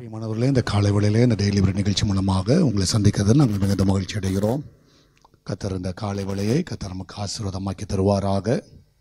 பிரியமானவர்களே இந்த காலை வேளையிலே இந்த டெய்லி ஒரு நிகழ்ச்சி மூலமாக உங்களை சந்திக்கிறது நாங்கள் மிகுந்த மகிழ்ச்சி அடைகிறோம் கத்தர் இந்த காலை வேளையை கத்தர் நமக்கு ஆசீர்வாதமாக்கி தருவாராக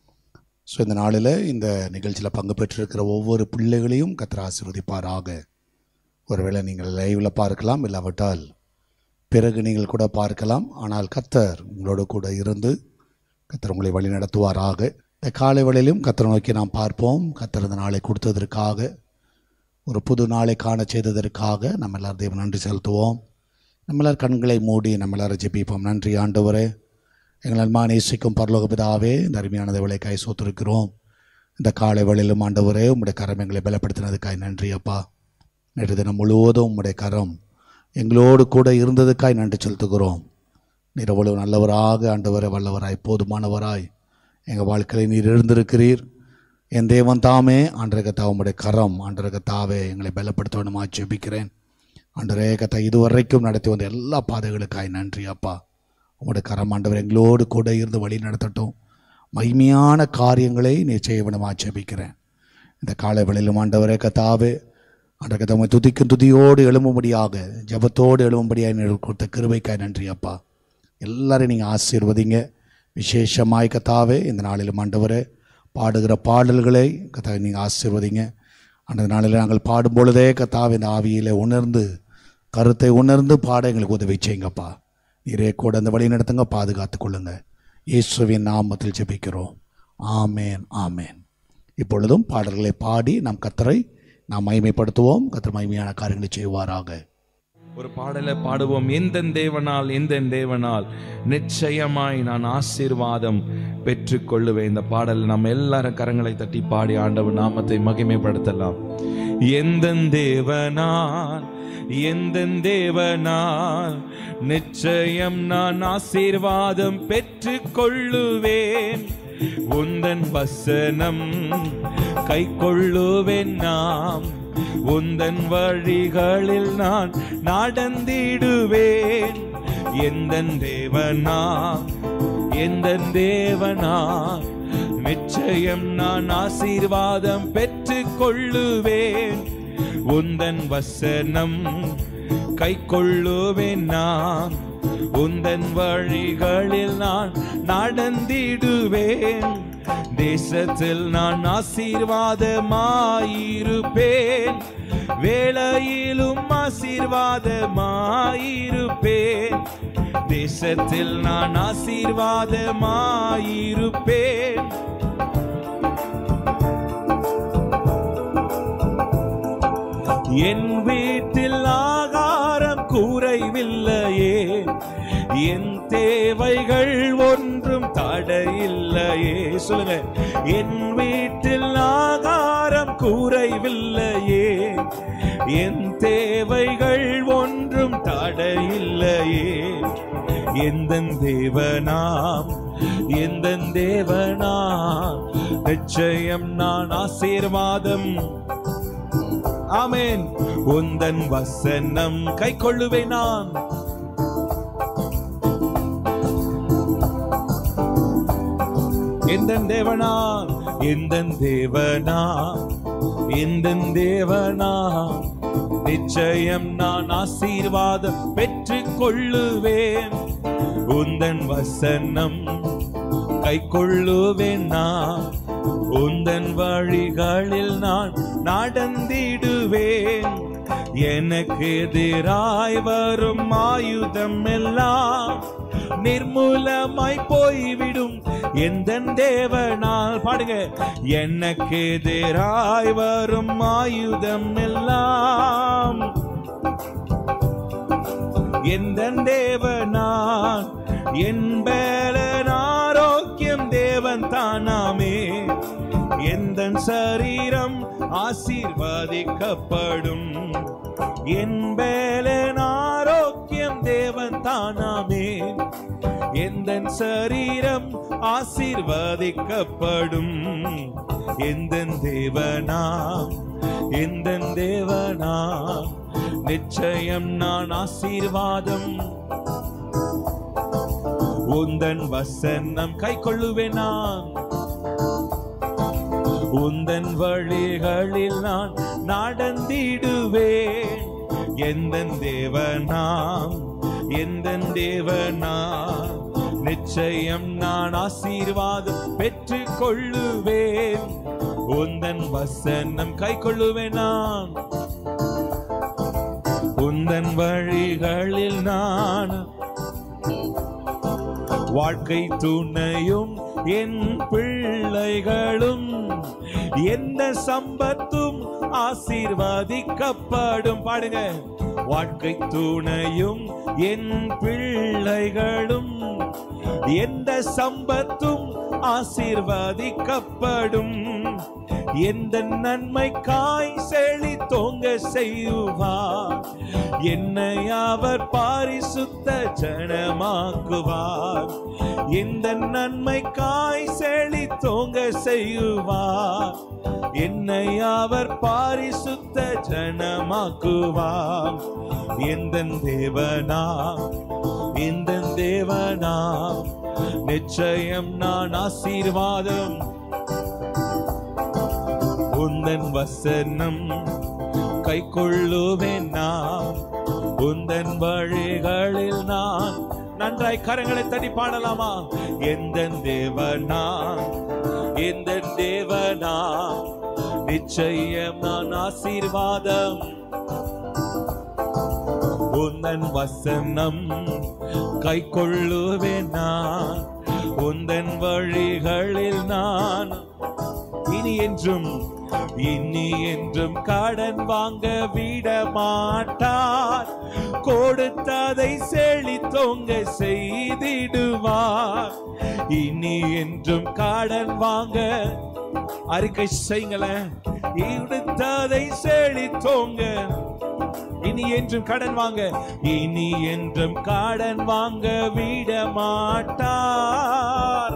ஸோ இந்த நாளில் இந்த நிகழ்ச்சியில் பங்கு பெற்றிருக்கிற ஒவ்வொரு பிள்ளைகளையும் கத்தர் ஆசீர்வதிப்பாராக ஒருவேளை நீங்கள் லைவில் பார்க்கலாம் இல்லாவிட்டால் பிறகு நீங்கள் கூட பார்க்கலாம் ஆனால் கத்தர் உங்களோட கூட இருந்து கத்தர் உங்களை வழி நடத்துவாராக இந்த காலை வேளையிலும் கத்தரை நோக்கி நாம் பார்ப்போம் கத்தர் இந்த நாளை கொடுத்ததற்காக ஒரு புது நாளை காண செய்ததற்காக நம்ம எல்லாரும் தெய்வம் நன்றி செலுத்துவோம் நம்ம எல்லாரும் கண்களை மூடி நம்ம எல்லாரும் ஜெபிப்போம் நன்றி ஆண்டவரே எங்கள் அன்பான நேசிக்கும் பரலோக பிதாவே இந்த அருமையான வேலை கை சோத்திருக்கிறோம் இந்த காலை வேளையிலும் ஆண்டவரே உம்முடைய கரம் எங்களை பலப்படுத்தினதுக்காய் நன்றி அப்பா நேற்று தினம் முழுவதும் உம்முடைய கரம் எங்களோடு கூட இருந்ததுக்காய் நன்றி செலுத்துகிறோம் நீர் எவ்வளவு நல்லவராக ஆண்டவரே வல்லவராய் போதுமானவராய் எங்கள் வாழ்க்கையில் நீர் இருந்திருக்கிறீர் என் தேவன் தாமே ஆண்டரகத்தா உம்முடைய கரம் ஆண்டரகத்தாவே எங்களை பலப்படுத்தணுமா ஜெபிக்கிறேன் ஆண்டரே கத்தா இதுவரைக்கும் நடத்தி வந்த எல்லா பாதைகளுக்காய் நன்றி அப்பா உம்முடைய கரம் ஆண்டவர் எங்களோடு கூட இருந்து வழி நடத்தட்டும் மகிமையான காரியங்களை நீ செய்ய வேணுமா ஜெபிக்கிறேன் இந்த காலை வேளையிலும் ஆண்டவரே கத்தாவே ஆண்டவர் கத்தா உம்மை துதிக்கும் துதியோடு எழும்பும்படியாக ஜெபத்தோடு எழும்பும்படியாக நீர் கொடுத்த கிருபைக்காய் நன்றி அப்பா எல்லாரையும் நீங்கள் ஆசீர்வதிங்க விசேஷமாய் கத்தாவே இந்த நாளிலும் ஆண்டவரே பாடுகிற பாடல்களை கத்தா நீங்கள் ஆசீர்வதிங்க அந்த நாளில் நாங்கள் பாடும் பொழுதே கத்தாவே இந்த ஆவியில் உணர்ந்து கருத்தை உணர்ந்து பாட எங்களுக்கு உதவி செய்யுங்கப்பா நீரே கூட அந்த வழி நடத்துங்க பாதுகாத்து கொள்ளுங்க இயேசுவின் நாமத்தில் ஜெபிக்கிறோம் ஆமேன் ஆமேன் இப்பொழுதும் பாடல்களை பாடி நம் கத்தரை நாம் மகிமைப்படுத்துவோம் கத்தர் மகிமையான காரியங்களை செய்வாராக ஒரு பாடலை பாடுவோம் எந்த தேவனால் எந்த தேவனால் நிச்சயமாய் நான் ஆசீர்வாதம் பெற்றுக்கொள்ளுவேன் இந்த பாடல் நம்ம எல்லாரும் கரங்களை தட்டி பாடி ஆண்டவர் நாமத்தை மகிமைப்படுத்தலாம் எந்த தேவனால் எந்த தேவனால் நிச்சயம் நான் ஆசீர்வாதம் பெற்றுக்கொள்ளுவேன் உந்தன் வசனம் கை கொள்ளுவேன் நாம் உந்தன் வழிகளில் நான் நடந்திடுவேன் எந்த தேவனா எந்த தேவனா நிச்சயம் நான் ஆசீர்வாதம் பெற்றுக் கொள்ளுவேன் உந்தன் வசனம் கை கொள்ளுவேன் நான் உந்தன் வழிகளில் நான் நடந்திடுவேன் தேசத்தில் நான் ஆசீர்வாதமாயிருப்பேன் வேளையிலும் ஆசீர்வாதமாயிருப்பேன் தேசத்தில் நான் ஆசீர்வாதமாயிருப்பேன் என் வீட்டில் ஆகாரம் குறைவில்லையே என் தேவைகள் ஒன்றும் தடையில்லையே சொல்லுங்க என் வீட்டில் ஆகாரம் குறைவில்லையே என் தேவைகள் ஒன்றும் தடையில்லையே எந்த தேவனாம் எந்த தேவனாம் நிச்சயம் நான் ஆசீர்வாதம் ஆமென் உந்தன் வசனம் கை கொள்ளுவேன் நான் எந்த தேவனா எந்த தேவனா எந்த தேவனா நிச்சயம் நான் ஆசீர்வாதம் பெற்றுக் கொள்ளுவேன் உந்தன் வசனம் கை கொள்ளுவேன் நான் உந்தன் வழிகளில் நான் நடந்திடுவேன் எனக்கு எதிராய் வரும் ஆயுதம் எல்லாம் நிர்மூலமாய் போய்விடும் எந்த தேவனால் பாடுங்க எனக்கு எதிராய் வரும் ஆயுதம் எல்லாம் எந்த தேவனால் என் பேலன் ஆரோக்கியம் தேவன் தானாமே எந்த சரீரம் ஆசீர்வதிக்கப்படும் என் பேலன் ஆரோக்கியம் தேவன் தானாமே எந்த சரீரம் ஆசீர்வதிக்கப்படும் எந்த தேவனா எந்த தேவனா நிச்சயம் நான் ஆசீர்வாதம் உந்தன் வசனம் கை கொள்ளுவேன் நான் உந்தன் வழிகளில் நான் நடந்திடுவேன் எந்த தேவனாம் எந்த தேவனாம் நிச்சயம் நான் ஆசீர்வாதம் பெற்றுக் கொள்ளுவேன் உந்தன் வசனம் கை கொள்ளுவேன் நான் உந்தன் வழிகளில் நான் வாழ்க்கை துணையும் என் பிள்ளைகளும் எந்த சம்பத்தும் ஆசீர்வதிக்கப்படும் பாடுங்க வாழ்க்கை துணையும் என் பிள்ளைகளும் எந்த சம்பத்தும் ஆசீர்வதிக்கப்படும் எந்த நன்மைக்காய் செழி தோங்க செய்வார் என்னை அவர் பாரிசுத்த ஜனமாக்குவார் எந்த நன்மைக்காய் செழி தோங்க செய்வார் என்னை அவர் பாரிசுத்த ஜனமாக்குவார் எந்த தேவனா எந்த தேவனா நிச்சயம் நான் ஆசீர்வாதம் உந்தன் வசனம் கை கொள்ளுவேன் நான் உந்தன் வழிகளில் நான் நன்றாய் கரங்களை தட்டி பாடலாமா எந்த தேவனா எந்த தேவனா நிச்சயம் நான் ஆசீர்வாதம் உந்தன் வசனம் கை கொள்ளுவேன் நான் உந்தன் வழிகளில் நான் இனி என்றும் இனி என்றும் கடன் வாங்க விட மாட்டார் கொடுத்ததை செழித்தோங்க செய்திடுவார் இனி என்றும் கடன் வாங்க அறிக்கை செய்யுங்களேன் கொடுத்ததை செழித்தோங்க இனி என்றும் கடன் வாங்க இனி என்றும் கடன் வாங்க விட மாட்டார்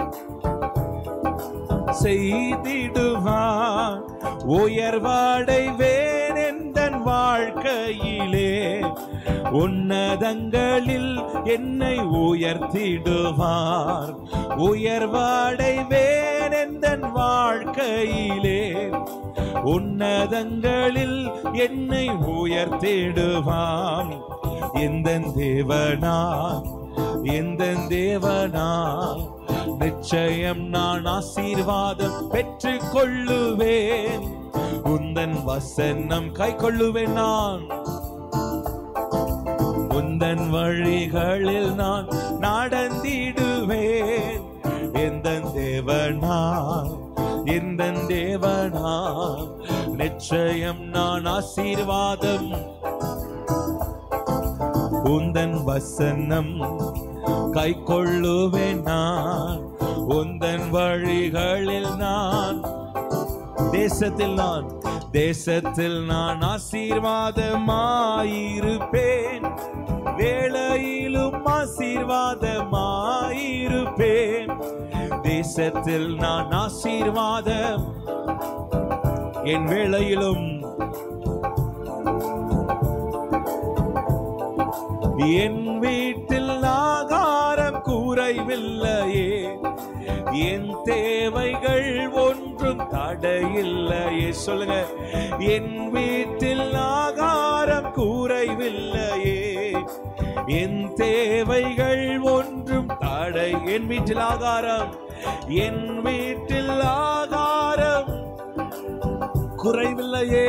செய்திடுவான் உயர்வடைவேன் எந்தன் வாழ்க்கையிலே உன்னதங்களில் என்னை உயர்த்திடுவார் உயர்வடைவேன் எந்தன் வாழ்க்கையிலே உன்னதங்களில் என்னை உயர்த்திடுவான் எந்த தேவனா எந்த தேவனா நிச்சயம் நான் ஆசீர்வாதம் பெற்றுக் கொள்ளுவேன் உந்தன் வசனம் கை கொள்ளுவேன் நான் உந்தன் வழிகளில் நான் நடந்திடுவேன் எந்த தேவனா எந்த தேவனா நிச்சயம் நான் ஆசீர்வாதம் உந்தன் வசனம் கை கொள்ளுவேன் நான் உந்தன் வழிகளில் நான் தேசத்தில் நான் தேசத்தில் நான் ஆசீர்வாதமாயிருப்பேன் வேளையிலும் ஆசீர்வாதமாயிருப்பேன் தேசத்தில் நான் ஆசீர்வாதம் என் வேளையிலும் என் வீட்டில் ஆகாரம் குறைவில்லையே என் தேவைகள் ஒன்றும் தடையில்லையே சொல்லுங்க என் வீட்டில் ஆகாரம் குறைவில்லையே என் தேவைகள் ஒன்றும் தடை என் வீட்டில் ஆகாரம் என் வீட்டில் ஆகாரம் குறைவில்லையே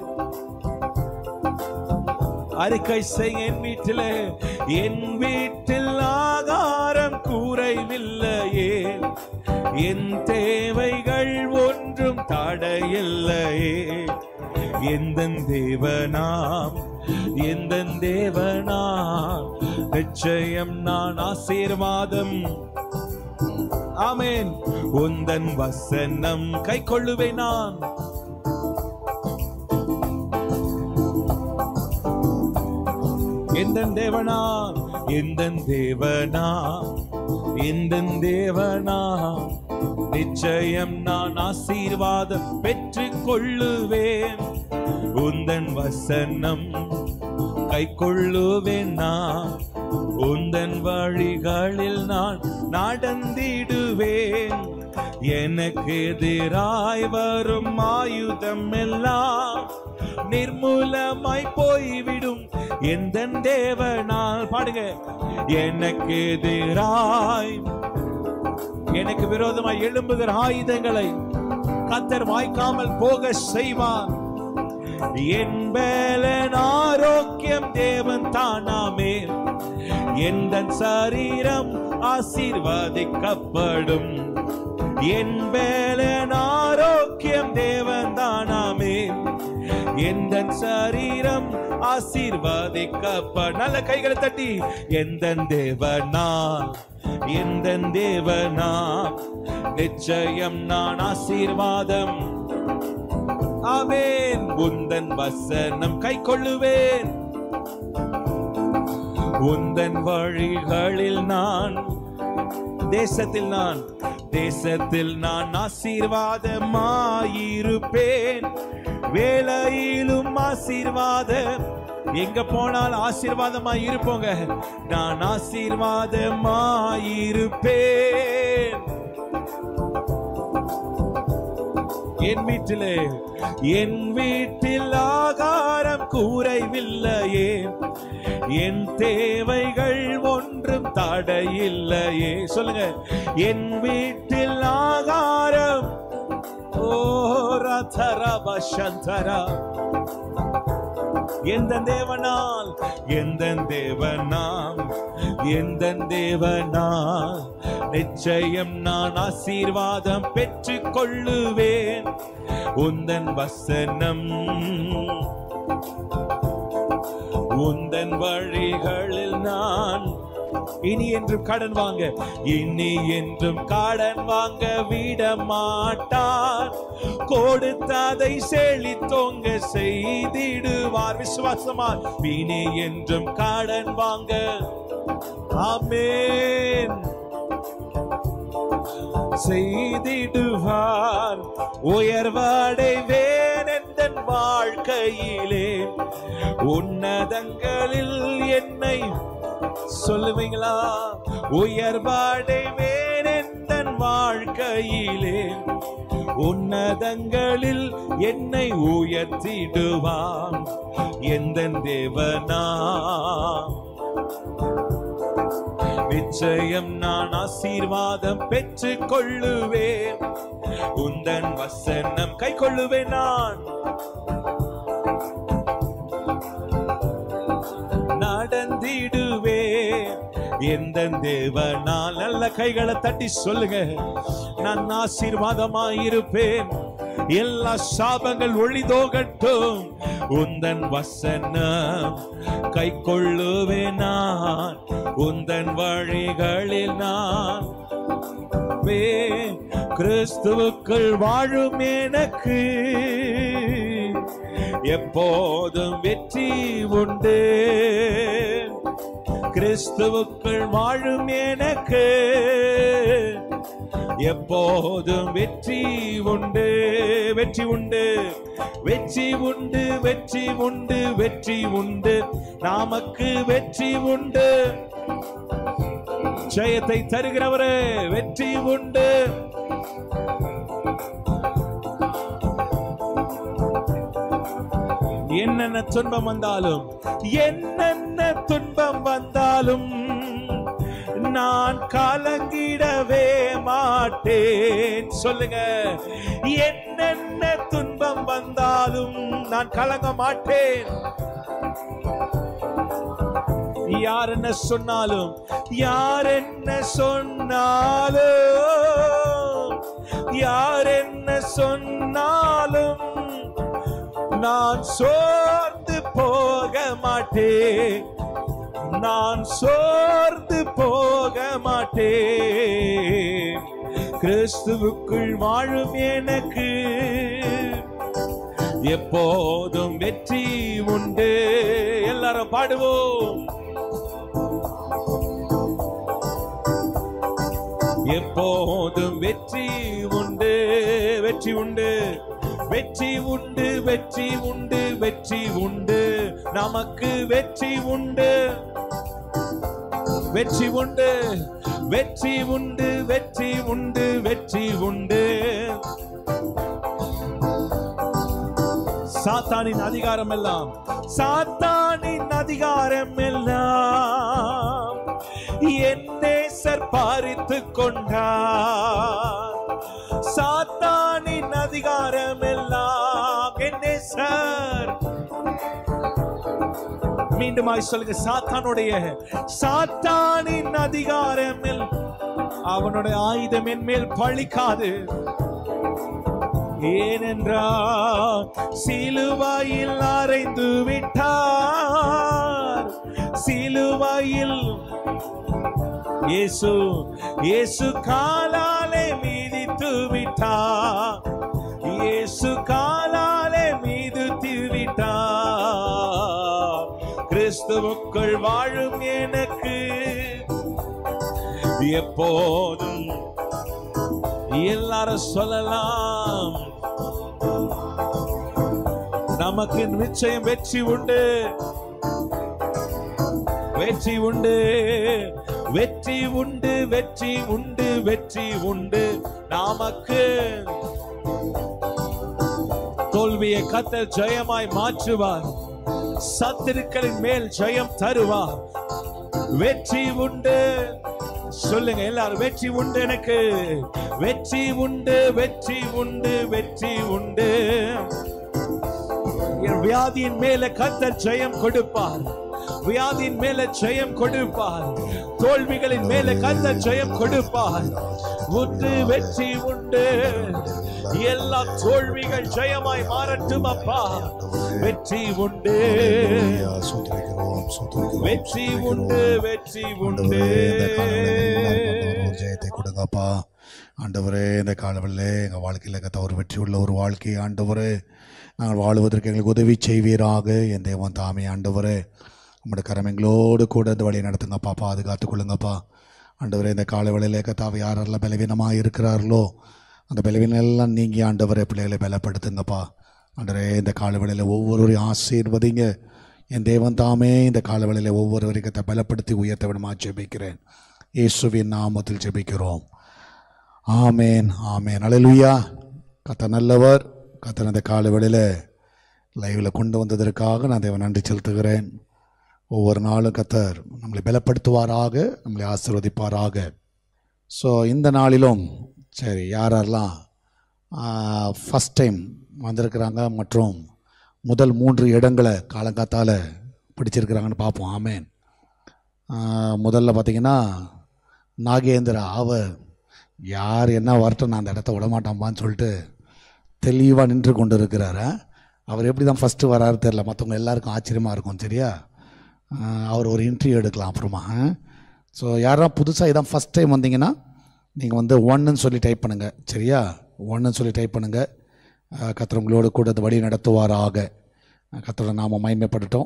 அறிக்கை செய் என் வீட்டிலே என் வீட்டில் ஆகாரம் குறைவில்லையே என் தேவைகள் ஒன்றும் தடையில்லையே எந்த தேவனாம் எந்த தேவனாம் நிச்சயம் நான் ஆசீர்வாதம் ஆமென் உந்தன் வசனம் கை கொள்ளுவேன் நான் எந்த தேவனா எந்த தேவனா எந்த தேவனா நிச்சயம் நான் ஆசீர்வாதம் பெற்றுக் கொள்ளுவேன் உந்தன் வசனம் கை கொள்ளுவேன் நான் உந்தன் வழிகளில் நான் நடந்திடுவேன் எனக்கு எதிராய் வரும் ஆயுதம் எல்லாம் நிர்மூலமாய் போய்விடும் எந்த தேவனால் பாடுங்க எனக்கு எதிராய் எனக்கு விரோதமாய் எழும்புகிற ஆயுதங்களை கத்தர் வாய்க்காமல் போக செய்வார் என் பலன் ஆரோக்கியம் தேவன் தானாமே எந்த சரீரம் ஆசீர்வதிக்கப்படும் என் பலன் ஆரோக்கியம் தேவன் தானாமே எந்த சரீரம் ஆசீர்வதிக்கப்படும் நல்ல கைகளை தட்டி எந்த தேவனால் எந்த தேவனா நிச்சயம் நான் ஆசீர்வாதம் ஆமென் உந்தன் வசனம் கை கொள்ளுவேன் உந்தன் வழிகளில் நான் தேசத்தில் நான் தேசத்தில் நான் ஆசீர்வாதமாயிருப்பேன் வேலையிலும் ஆசீர்வாதம் எங்க போனால் ஆசீர்வாதமாய் இருப்போங்க நான் ஆசீர்வாதமாயிருப்பேன் என் வீட்டிலே என் வீட்டில் ஆகாரம் கூரைவில்லையே என் தேவைகள் ஒன்றும் தடையில்லையே சொல்லுங்க என் வீட்டில் ஆகாரம் ஓ ரதரா பஷந்தரா எந்த தேவனால் எந்த தேவனாம் எந்த தேவனால் நிச்சயம் நான் ஆசீர்வாதம் பெற்றுக் கொள்ளுவேன் உந்தன் வசனம் உந்தன் வழிகளில் நான் இனி என்றும் கடன் வாங்க இனி என்றும் கடன் வாங்க விட மாட்டார் கொடுத்ததை செழித்தோங்க செய்திடுவார் விசுவாசமா இனி என்றும் கடன் வாங்க ஆமென் செய்திடுவார் உயர்வடைவேன் எந்தன் வாழ்க்கையிலே உன்னதங்களில் என்னை சொல்லுவீங்களா உயர்வடைவேன் எந்தன் வாழ்க்கையிலே உன்னதங்களில் என்னை உயர்த்திடுவான் எந்த தேவனா நிச்சயம் நான் ஆசீர்வாதம் பெற்றுக் கொள்ளுவேன் உந்தன் வசனம் கை கொள்ளுவேன் நான் நடந்திடுவேன் எந்த தேவனால் நல்ல கைகளை தட்டி சொல்லுங்க நான் ஆசீர்வாதமாயிருப்பேன் எல்லா சாபங்கள் ஒளிதோகட்டும் உந்தன் வசனம் கை கொள்ளுவேன் நான் உந்தன் வழிகளில் நான் வே கிறிஸ்துவுக்குள் வாழும் எனக்கு எப்போதும் வெற்றி உண்டு கிறிஸ்துவுக்குள் வாழும் எனக்கு எப்போதும் வெற்றி உண்டு வெற்றி உண்டு வெற்றி உண்டு வெற்றி உண்டு வெற்றி உண்டு நமக்கு வெற்றி உண்டு ஜெயத்தை தருகிறவரே வெற்றி உண்டு என்னென்ன துன்பம் வந்தாலும் என்னென்ன துன்பம் வந்தாலும் நான் கலங்கிடவே மாட்டேன் சொல்லுங்க என்னென்ன துன்பம் வந்தாலும் நான் கலங்க மாட்டேன் யார் என்ன சொன்னாலும் யார் என்ன சொன்னாலும் யார் என்ன சொன்னாலும் நான் சோர்ந்து போக மாட்டேன் நான் சோர்ந்து போக மாட்டேன் கிறிஸ்துவுக்குள் வாழும் எனக்கு எப்போதும் வெற்றி உண்டு எல்லாரும் பாடுவோம் எப்போதும் வெற்றி உண்டு வெற்றி உண்டு வெற்றி உண்டு வெற்றி உண்டு வெற்றி உண்டு நமக்கு வெற்றி உண்டு வெற்றி உண்டு வெற்றி உண்டு வெற்றி உண்டு வெற்றி உண்டு சாத்தானின் அதிகாரம் எல்லாம் சாத்தானின் அதிகாரம் எல்லாம் என் நேசர் பாரித்து கொண்டார் சாத்தானின் அதிகாரம் எல்லாம் என் நேசர் மீண்டுமாய் சொல்லுங்க சாத்தானுடைய சாத்தானின் அதிகாரம் எல்- அவனுடைய ஆயுதம் என் மேல் பழிக்காது ஏனென்றால் சிலுவையில் அறைந்து விட்டார் சிலுவையில் இயேசு இயேசு காலாலே மீதித்து விட்டார் இயேசு காலாலே மீதித்து விட்டார் கிறிஸ்துவுக்குள் வாழும் எனக்கு எப்போதும் எல்லாரும் சொல்லலாம் நமக்கு நிச்சயம் வெற்றி உண்டு வெற்றி உண்டு வெற்றி உண்டு வெற்றி உண்டு வெற்றி உண்டு நமக்கு தோல்வியை கத்த ஜெயமாய் மாற்றுவார் சத்துருக்களின் மேல் ஜெயம் தருவார் வெற்றி உண்டு சொல்லுங்க எல்லாரும் வெற்றி உண்டு எனக்கு வெற்றி உண்டு வெற்றி உண்டு வெற்றி உண்டு என் வியாதியின் மேல கத்தர் ஜெயம் கொடுப்பார் வியாதியின் மேல ஜெயம் கொடுப்பார் தோல்விகளின் மேல கத்தர் ஜெயம் கொடுப்பார் உண்டு வெற்றி உண்டு எல்லா தோல்விகள் ஜெயமாய் மாறட்டும் அப்பா வெற்றி உண்டு ஹalleluya. ஸ்தோத்திரிக்கிறோம், ஸ்தோத்திரிக்கிறோம், வெற்றி ஸ்தோத்திரிக்கிறோம். உண்டு வெற்றி உண்டு ஆண்டவரே இந்த காலவெளியில் ஆண்டவரே, ஒரு ஜெயத்தை கொடுங்கப்பா ஆண்டவரே இந்த காலவெளியிலே எங்கள் வாழ்க்கையில் கத்த ஒரு வெற்றி உள்ள ஒரு வாழ்க்கை ஆண்டவரே நாங்கள் வாழுவதற்கு எங்களுக்கு உதவி செய்வீராக என் தேவன் தாமே ஆண்டவரே உங்களுடைய கரம் எங்களோடு கூட இந்த வழியை நடத்துங்கப்பா பாதுகாத்துக் கொள்ளுங்கப்பா ஆண்டவரே இந்த காலவெளியிலே கத்தாவை யாரெல்லாம் பலவீனமாக இருக்கிறார்களோ அந்த பலவீனம் எல்லாம் நீங்கி ஆண்டவரே பிள்ளைகளை பலப்படுத்துங்கப்பா ஆண்டவரே இந்த காலவெளியில் ஒவ்வொருவரையும் ஆசீர்வதிங்க என் தேவன் தாமே இந்த காலவெளியில் ஒவ்வொருவரையும் கத்தை பலப்படுத்தி உயர்த்த விடமா ஜெபிக்கிறேன் இயேசுவின் நாமத்தில் ஜெபிக்கிறோம் ஆமேன் ஆமேன் அலையலுயா கத்த நல்லவர் கத்தன் அந்த காலவெளியில் லைவில் கொண்டு வந்ததற்காக நான் தேவன் நன்றி செலுத்துகிறேன் ஒவ்வொரு நாளும் கத்தர் நம்மளை பலப்படுத்துவாராக நம்மளை ஆசீர்வதிப்பாராக ஸோ இந்த நாளிலும் சரி யார் யாரெல்லாம் ஃபஸ்ட் டைம் வந்திருக்கிறாங்க மற்றும் முதல் மூன்று இடங்களை காலங்காத்தால் பிடிச்சிருக்கிறாங்கன்னு பார்ப்போம் ஆமேன் ஆஹ் முதல்ல பார்த்தீங்கன்னா நாகேந்திரா அவர் யார் என்ன வரட்டும் நான் அந்த இடத்த விட மாட்டாம்பான்னு சொல்லிட்டு தெளிவாக நின்று கொண்டு இருக்கிறாரு அவர் எப்படி தான் ஃபஸ்ட்டு வராரு தெரில மற்றவங்க எல்லாருக்கும் ஆச்சரியமாக இருக்கும் சரியா ஆஹ் அவர் ஒரு இன்டர்வியூ எடுக்கலாம் அப்புறமா ஸோ யாராவது புதுசாக இதான் ஃபஸ்ட் டைம் வந்தீங்கன்னா நீங்கள் வந்து ஒன்றுன்னு சொல்லி டைப் பண்ணுங்கள் சரியா ஒன்றுன்னு சொல்லி டைப் பண்ணுங்கள் கத்திர உங்களோடு கூட அந்த வழி நடத்துவாராக கத்தோட நாம மகிமைப்பட்டுட்டோம்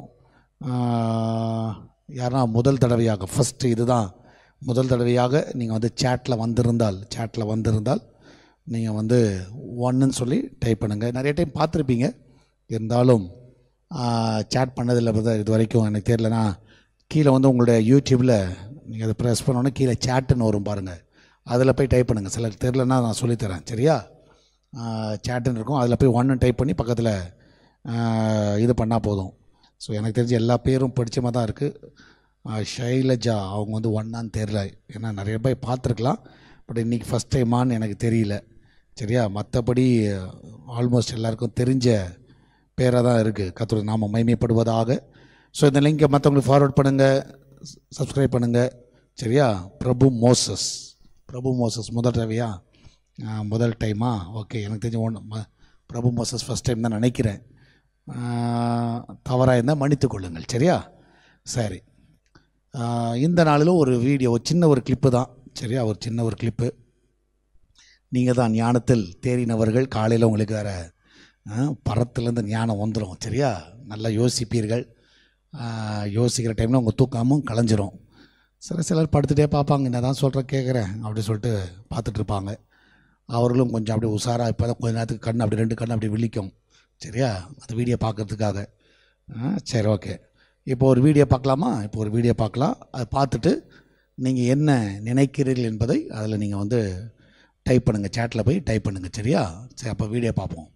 யாரா முதல் தடவையாக ஃபஸ்ட்டு இதுதான் முதல் தடவையாக நீங்கள் வந்து சேட்டில் வந்திருந்தால் சேட்டில் வந்திருந்தால் நீங்கள் வந்து ஒன்றுன்னு சொல்லி டைப் பண்ணுங்கள் நிறைய டைம் பார்த்துருப்பீங்க இருந்தாலும் சேட் பண்ணதில்லை brother. இது வரைக்கும் எனக்கு தெரியலனா கீழே வந்து உங்களுடைய யூடியூப்பில் நீங்கள் அதை ப்ரெஸ் பண்ணோன்னே கீழே சேட்டுன்னு வரும் பாருங்கள் அதில் போய் டைப் பண்ணுங்கள் சிலர் தெரிலனா நான் சொல்லித்தரேன் சரியா சேட்டுன்னு இருக்கும் அதில் போய் ஒன்று டைப் பண்ணி பக்கத்தில் இது பண்ணால் போதும் ஸோ எனக்கு தெரிஞ்ச எல்லா பேரும் படிச்சமாக தான் இருக்குது ஷைலஜா அவங்க வந்து ஒன்னான்னு தெரில ஏன்னா நிறைய பேர் பார்த்துருக்கலாம் பட் இன்றைக்கி ஃபஸ்ட் டைமான்னு எனக்கு தெரியல சரியா மற்றபடி ஆல்மோஸ்ட் எல்லாருக்கும் தெரிஞ்ச பேராக தான் இருக்குது கத்தோட நாம மைமைப்படுவதாக ஸோ இந்த லிங்கை மற்றவங்களுக்கு ஃபார்வர்ட் பண்ணுங்கள் சப்ஸ்கிரைப் பண்ணுங்கள் சரியா பிரபு மோசஸ் பிரபு மோசஸ் முதல் தடவையா ஆ, முதல் டைமா ஓகே எனக்கு தெரிஞ்ச ஒன்று பிரபு மோசஸ் ஃபஸ்ட் டைம் தான் நினைக்கிறேன் தவறாக இருந்தால் மன்னித்து கொள்ளுங்கள் சரியா சரி ஆ, இந்த நாளிலும் ஒரு வீடியோ ஒரு சின்ன ஒரு கிளிப்பு தான் சரியா ஒரு சின்ன ஒரு கிளிப்பு நீங்கள் தான் ஞானத்தில் தேறினவர்கள் காலையில் உங்களுக்கு வேறு பரத்துலேருந்து ஞானம் வந்துடும் சரியா நல்லா யோசிப்பீர்கள் ஆ, யோசிக்கிற டைமில் உங்கள் தூக்கமும் கலைஞ்சிரும் சில சிலர் படுத்துகிட்டே பார்ப்பாங்க என்ன தான் சொல்கிறேன் கேட்குறேன் அப்படி சொல்லிட்டு பார்த்துட்டு இருப்பாங்க அவர்களும் கொஞ்சம் அப்படியே உஷாராக இப்போ தான் கொஞ்ச நேரத்துக்கு கண் அப்படி ரெண்டு கண் அப்படி விழிக்கும் சரியா அந்த வீடியோ பார்க்கறதுக்காக ஆ, சரி ஓகே இப்போ ஒரு வீடியோ பார்க்கலாமா இப்போ ஒரு வீடியோ பார்க்கலாம் அதை பார்த்துட்டு நீங்கள் என்ன நினைக்கிறீர்கள் என்பதை அதில் நீங்கள் வந்து டைப் பண்ணுங்கள் சேட்டில் போய் டைப் பண்ணுங்கள் சரியா சரி அப்போ வீடியோ பார்ப்போம்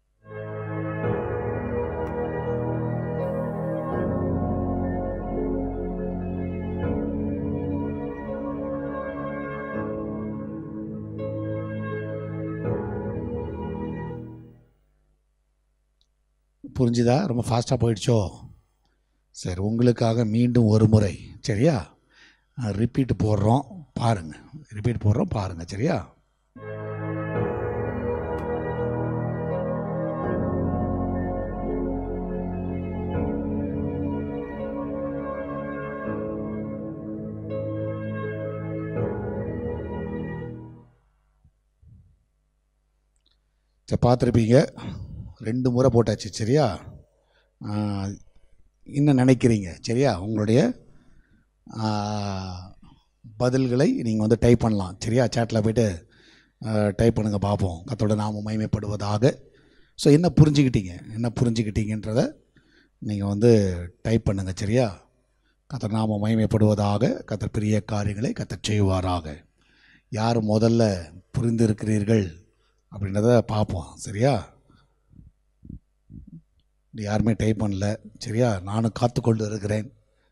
புரிஞ்சுதா ரொம்ப ஃபாஸ்ட்டாக போயிடுச்சோ சரி உங்களுக்காக மீண்டும் ஒரு முறை சரியா ரிப்பீட் போடுறோம் பாருங்கள் ரிப்பீட் போடுறோம் பாருங்கள் சரியா சரி பார்த்துருப்பீங்க ரெண்டு முறை போட்டாச்சு சரியா ஆ, என்ன நினைக்கிறீங்க சரியா உங்களுடைய ஆ, பதில்களை நீங்கள் வந்து டைப் பண்ணலாம் சரியா சேட்டில் போயிட்டு டைப் பண்ணுங்க பார்ப்போம் கத்தோட நாம மகிமைப்படுவதாக ஸோ என்ன புரிஞ்சுக்கிட்டீங்க என்ன புரிஞ்சுக்கிட்டீங்கன்றத நீங்கள் வந்து டைப் பண்ணுங்கள் சரியா கத்தர் நாம மகிமைப்படுவதாக கத்தர் பெரிய காரியங்களை கத்தர் செய்வாராக யார் முதல்ல புரிந்திருக்கிறீர்கள் அப்படின்றத பார்ப்போம் சரியா இது யாருமே டைப் பண்ணல சரியா நானும் காத்துக்கொண்டு இருக்கிறேன்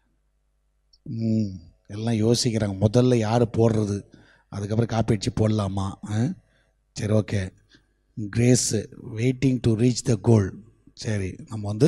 ம் எல்லாம் யோசிக்கிறாங்க முதல்ல யார் போடுறது அதுக்கப்புறம் காப்பி அடிச்சு போடலாமா ஆ? சரி okay Grace waiting to reach the goal சரி நம்ம வந்து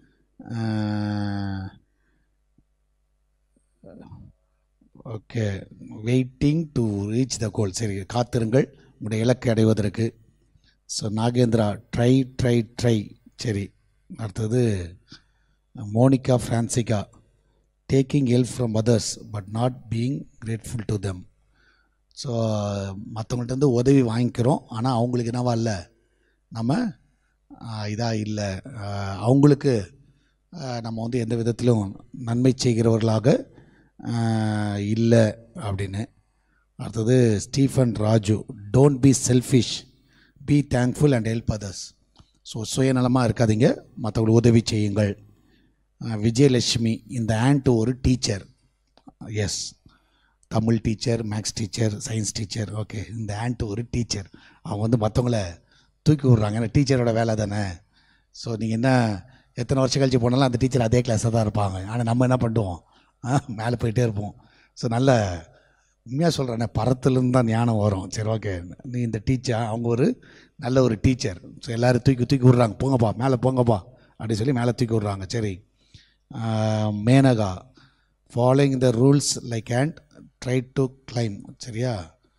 okay waiting to reach the goal சரி காத்திருங்கள் உங்களுடைய இலக்கை அடைவதற்கு so Nagendra try try try சரி அடுத்தது Monica Francisca taking help from others but not being grateful to them so மற்றவங்கள்ட்ட இருந்து உதவி வாங்கிக்கிறோம் ஆனால் அவங்களுக்கு என்னவா இல்லை நம்ம இதாக இல்லை அவங்களுக்கு ஆஹ், நம்ம வந்து எந்த விதத்திலும் நன்மை செய்கிறவர்களாக ஆஹ், இல்லை அப்படின்னு அடுத்தது Stephen Raju don't be selfish be thankful and help others so சுயநலமாக இருக்காதீங்க மற்றவங்களுக்கு உதவி செய்யுங்கள் அஹ் விஜயலட்சுமி இந்த ஆண்ட் ஒரு teacher yes Tamil teacher maths teacher science teacher okay இந்த ஆண்ட் ஒரு டீச்சர் அவங்க வந்து மற்றவங்கள தூக்கி விட்றாங்க ஏன்னா டீச்சரோட வேலை தானே ஸோ நீங்கள் என்ன எத்தனை வருஷம் கழிச்சு போனாலும் அந்த டீச்சர் அதே கிளாஸில் தான் இருப்பாங்க ஆனால் நம்ம என்ன பண்ணுவோம் ஆ, மேலே போயிட்டே இருப்போம் ஸோ நல்ல உண்மையாக சொல்கிறேன் பரத்துலேருந்து தான் ஞானம் வரும் சரி ஓகே நீ இந்த டீச்சர் அவங்க ஒரு நல்ல ஒரு டீச்சர் ஸோ எல்லோரும் தூக்கி தூக்கி விட்றாங்க போங்கப்பா மேலே போங்கப்பா அப்படின்னு சொல்லி மேலே தூக்கி விட்றாங்க சரி ah, Menaka following the rules like and try to claim சரியா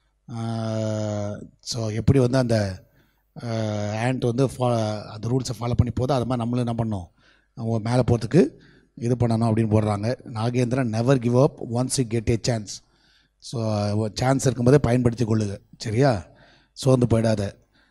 ஸோ எப்படி வந்து அந்த ஆண்ட் வந்து ஃபா அந்த ரூல்ஸை ஃபாலோ பண்ணி போதோ அது மாதிரி நம்மளும் என்ன பண்ணோம் அவங்க மேலே போகிறதுக்கு இது பண்ணணும் அப்படின்னு போடுறாங்க Nagendran never give up once you get a chance so chance இருக்கும்போதே பயன்படுத்தி கொள்ளுங்க சரியா சோர்ந்து போயிடாத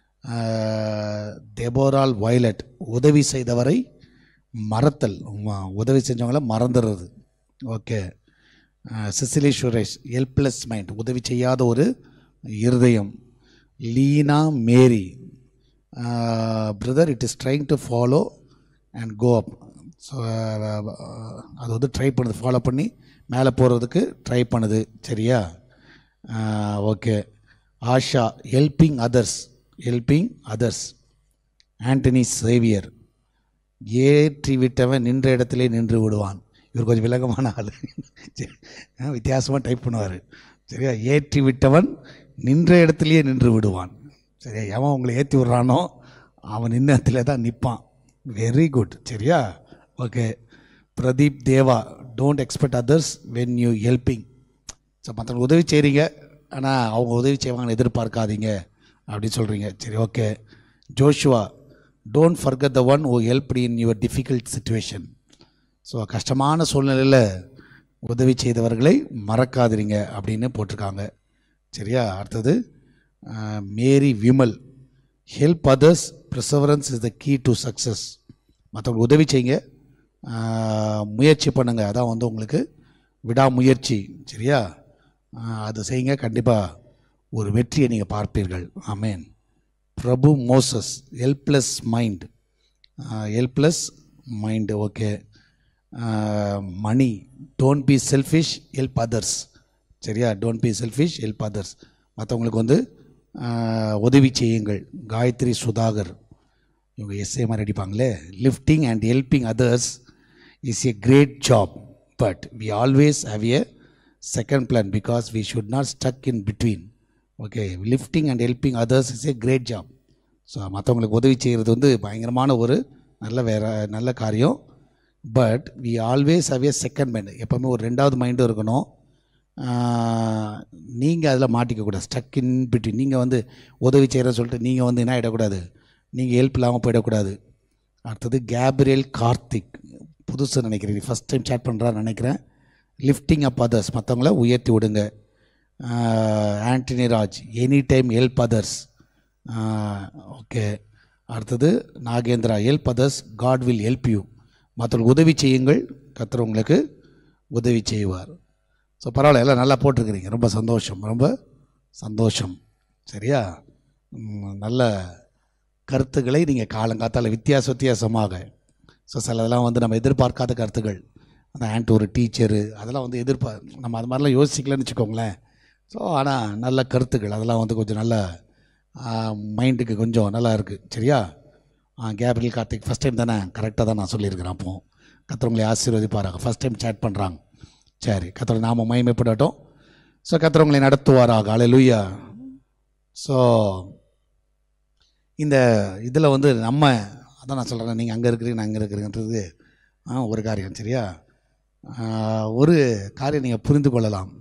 தெபோரால் வயலட் உதவி செய்தவரை மறத்தல் உம், உதவி செஞ்சவங்கள மறந்துடுறது okay Cecily Suresh helpless mind உதவி செய்யாத ஒரு இருதயம் Leena Mary brother it is trying to follow and go up so அது வந்து ட்ரை பண்ணுது ஃபாலோ பண்ணி மேலே போகிறதுக்கு ட்ரை பண்ணுது சரியா okay Asha helping others helping others Antony Xavier ஏற்றி விட்டவன் நின்ற இடத்திலே நின்று விடுவான் இவர் கொஞ்சம் விலகமான ஆள் வித்தியாசமாக டைப் பண்ணுவார் சரியா ஏற்றி விட்டவன் நின்ற இடத்துலையே நின்று விடுவான் சரியா எவன் உங்களை ஏற்றி விட்றானோ அவன் நின்ற இடத்துல தான் நிற்பான் வெரி குட் சரியா okay Pradeep Deva don't expect others when you helping so மற்றவங்களுக்கு உதவி செய்கிறீங்க ஆனால் அவங்க உதவி செய்வாங்கன்னு எதிர்பார்க்காதீங்க அப்படின்னு சொல்கிறீங்க சரி okay Joshua don't forget the one who help in your difficult situation so கஷ்டமான சூழ்நிலையில் உதவி செய்தவர்களை மறக்காதீங்க அப்படின்னு போட்டிருக்காங்க சரியா அடுத்தது ah, Mary Vimal help others perseverance is the key to success மற்றவங்களுக்கு உதவி செய்யுங்க அஹ், முயற்சி பண்ணுங்கள் அதான் வந்து உங்களுக்கு விடாமுயற்சி சரியா அஹ், அது செய்யுங்க கண்டிப்பாக ஒரு வெற்றியை நீங்கள் பார்ப்பீர்கள் amen Prabhu Moses helpless mind helpless mind okay Mani don't be selfish help others சரியா don't be selfish help others மற்றவங்களுக்கு வந்து ஆஹ், உதவி செய்யுங்கள் காயத்ரி சுதாகர் இவங்க எஸ்ஏ மாதிரி அடிப்பாங்களே lifting and helping others is a great job but we always have a second plan because we should not stuck in between okay lifting and helping others is a great job so மற்றவங்களுக்கு உதவி செய்கிறது வந்து பயங்கரமான ஒரு நல்ல வேற நல்ல காரியம் but we always have a second mind எப்போவுமே ஒரு ரெண்டாவது மைண்டும் இருக்கணும் நீங்கள் அதில் மாட்டிக்கக்கூடாது ஸ்டக் இன் பிட்வீன் நீங்கள் வந்து உதவி செய்கிறேன்னு சொல்லிட்டு நீங்கள் வந்து என்ன ஆகிடக்கூடாது நீங்கள் ஹெல்ப் இல்லாமல் போயிடக்கூடாது அடுத்தது கேப்ரியல் கார்த்திக் புதுசு நினைக்கிறேன் ஃபஸ்ட் டைம் சேட் பண்ணுறான்னு நினைக்கிறேன் லிஃப்டிங் அப் அதர்ஸ் மற்றவங்கள உயர்த்தி விடுங்க Antony Raj any time help others okay அடுத்தது Nagendra help others God will help you மற்றவங்களுக்கு உதவி செய்யுங்கள் கர்த்தர் உங்களுக்கு உதவி செய்வார் ஸோ பரவாயில்ல எல்லாம் நல்லா போட்டிருக்கிறீங்க ரொம்ப சந்தோஷம் ரொம்ப சந்தோஷம் சரியா ம், நல்ல கருத்துக்களை நீங்கள் காலங்காத்தால் வித்தியாச வித்தியாசமாக ஸோ சிலதெல்லாம் வந்து நம்ம எதிர்பார்க்காத கருத்துக்கள் அந்த ஆண்ட் ஒரு டீச்சரு அதெல்லாம் வந்து எதிர்பார் நம்ம அது மாதிரிலாம் யோசிக்கலன்னு வச்சுக்கோங்களேன் ஸோ ஆனால் நல்ல கருத்துக்கள் அதெல்லாம் வந்து கொஞ்சம் நல்ல மைண்டுக்கு கொஞ்சம் நல்லா இருக்குது சரியா கேப்ரியல் கார்த்திக் ஃபஸ்ட் டைம் தானே கரெக்டாக தான் நான் சொல்லியிருக்கிறேன் அப்போ கத்திரவங்களை ஆசீர்வதிப்பாராங்க ஃபஸ்ட் டைம் சேட் பண்ணுறாங்க சரி கத்திர நாம மகிமைப்படட்டும் ஸோ கத்திரவங்களை நடத்துவாராக அலையலூயா ஸோ இந்த இதில் வந்து நம்ம அதான் நான் சொல்கிறேன் நீங்கள் அங்கே இருக்கிறீங்க நான் அங்கே இருக்கிறீங்கன்றது ஆ, ஒரு காரியம் சரியா ஆ, ஒரு காரியம் நீங்கள் புரிந்து கொள்ளலாம்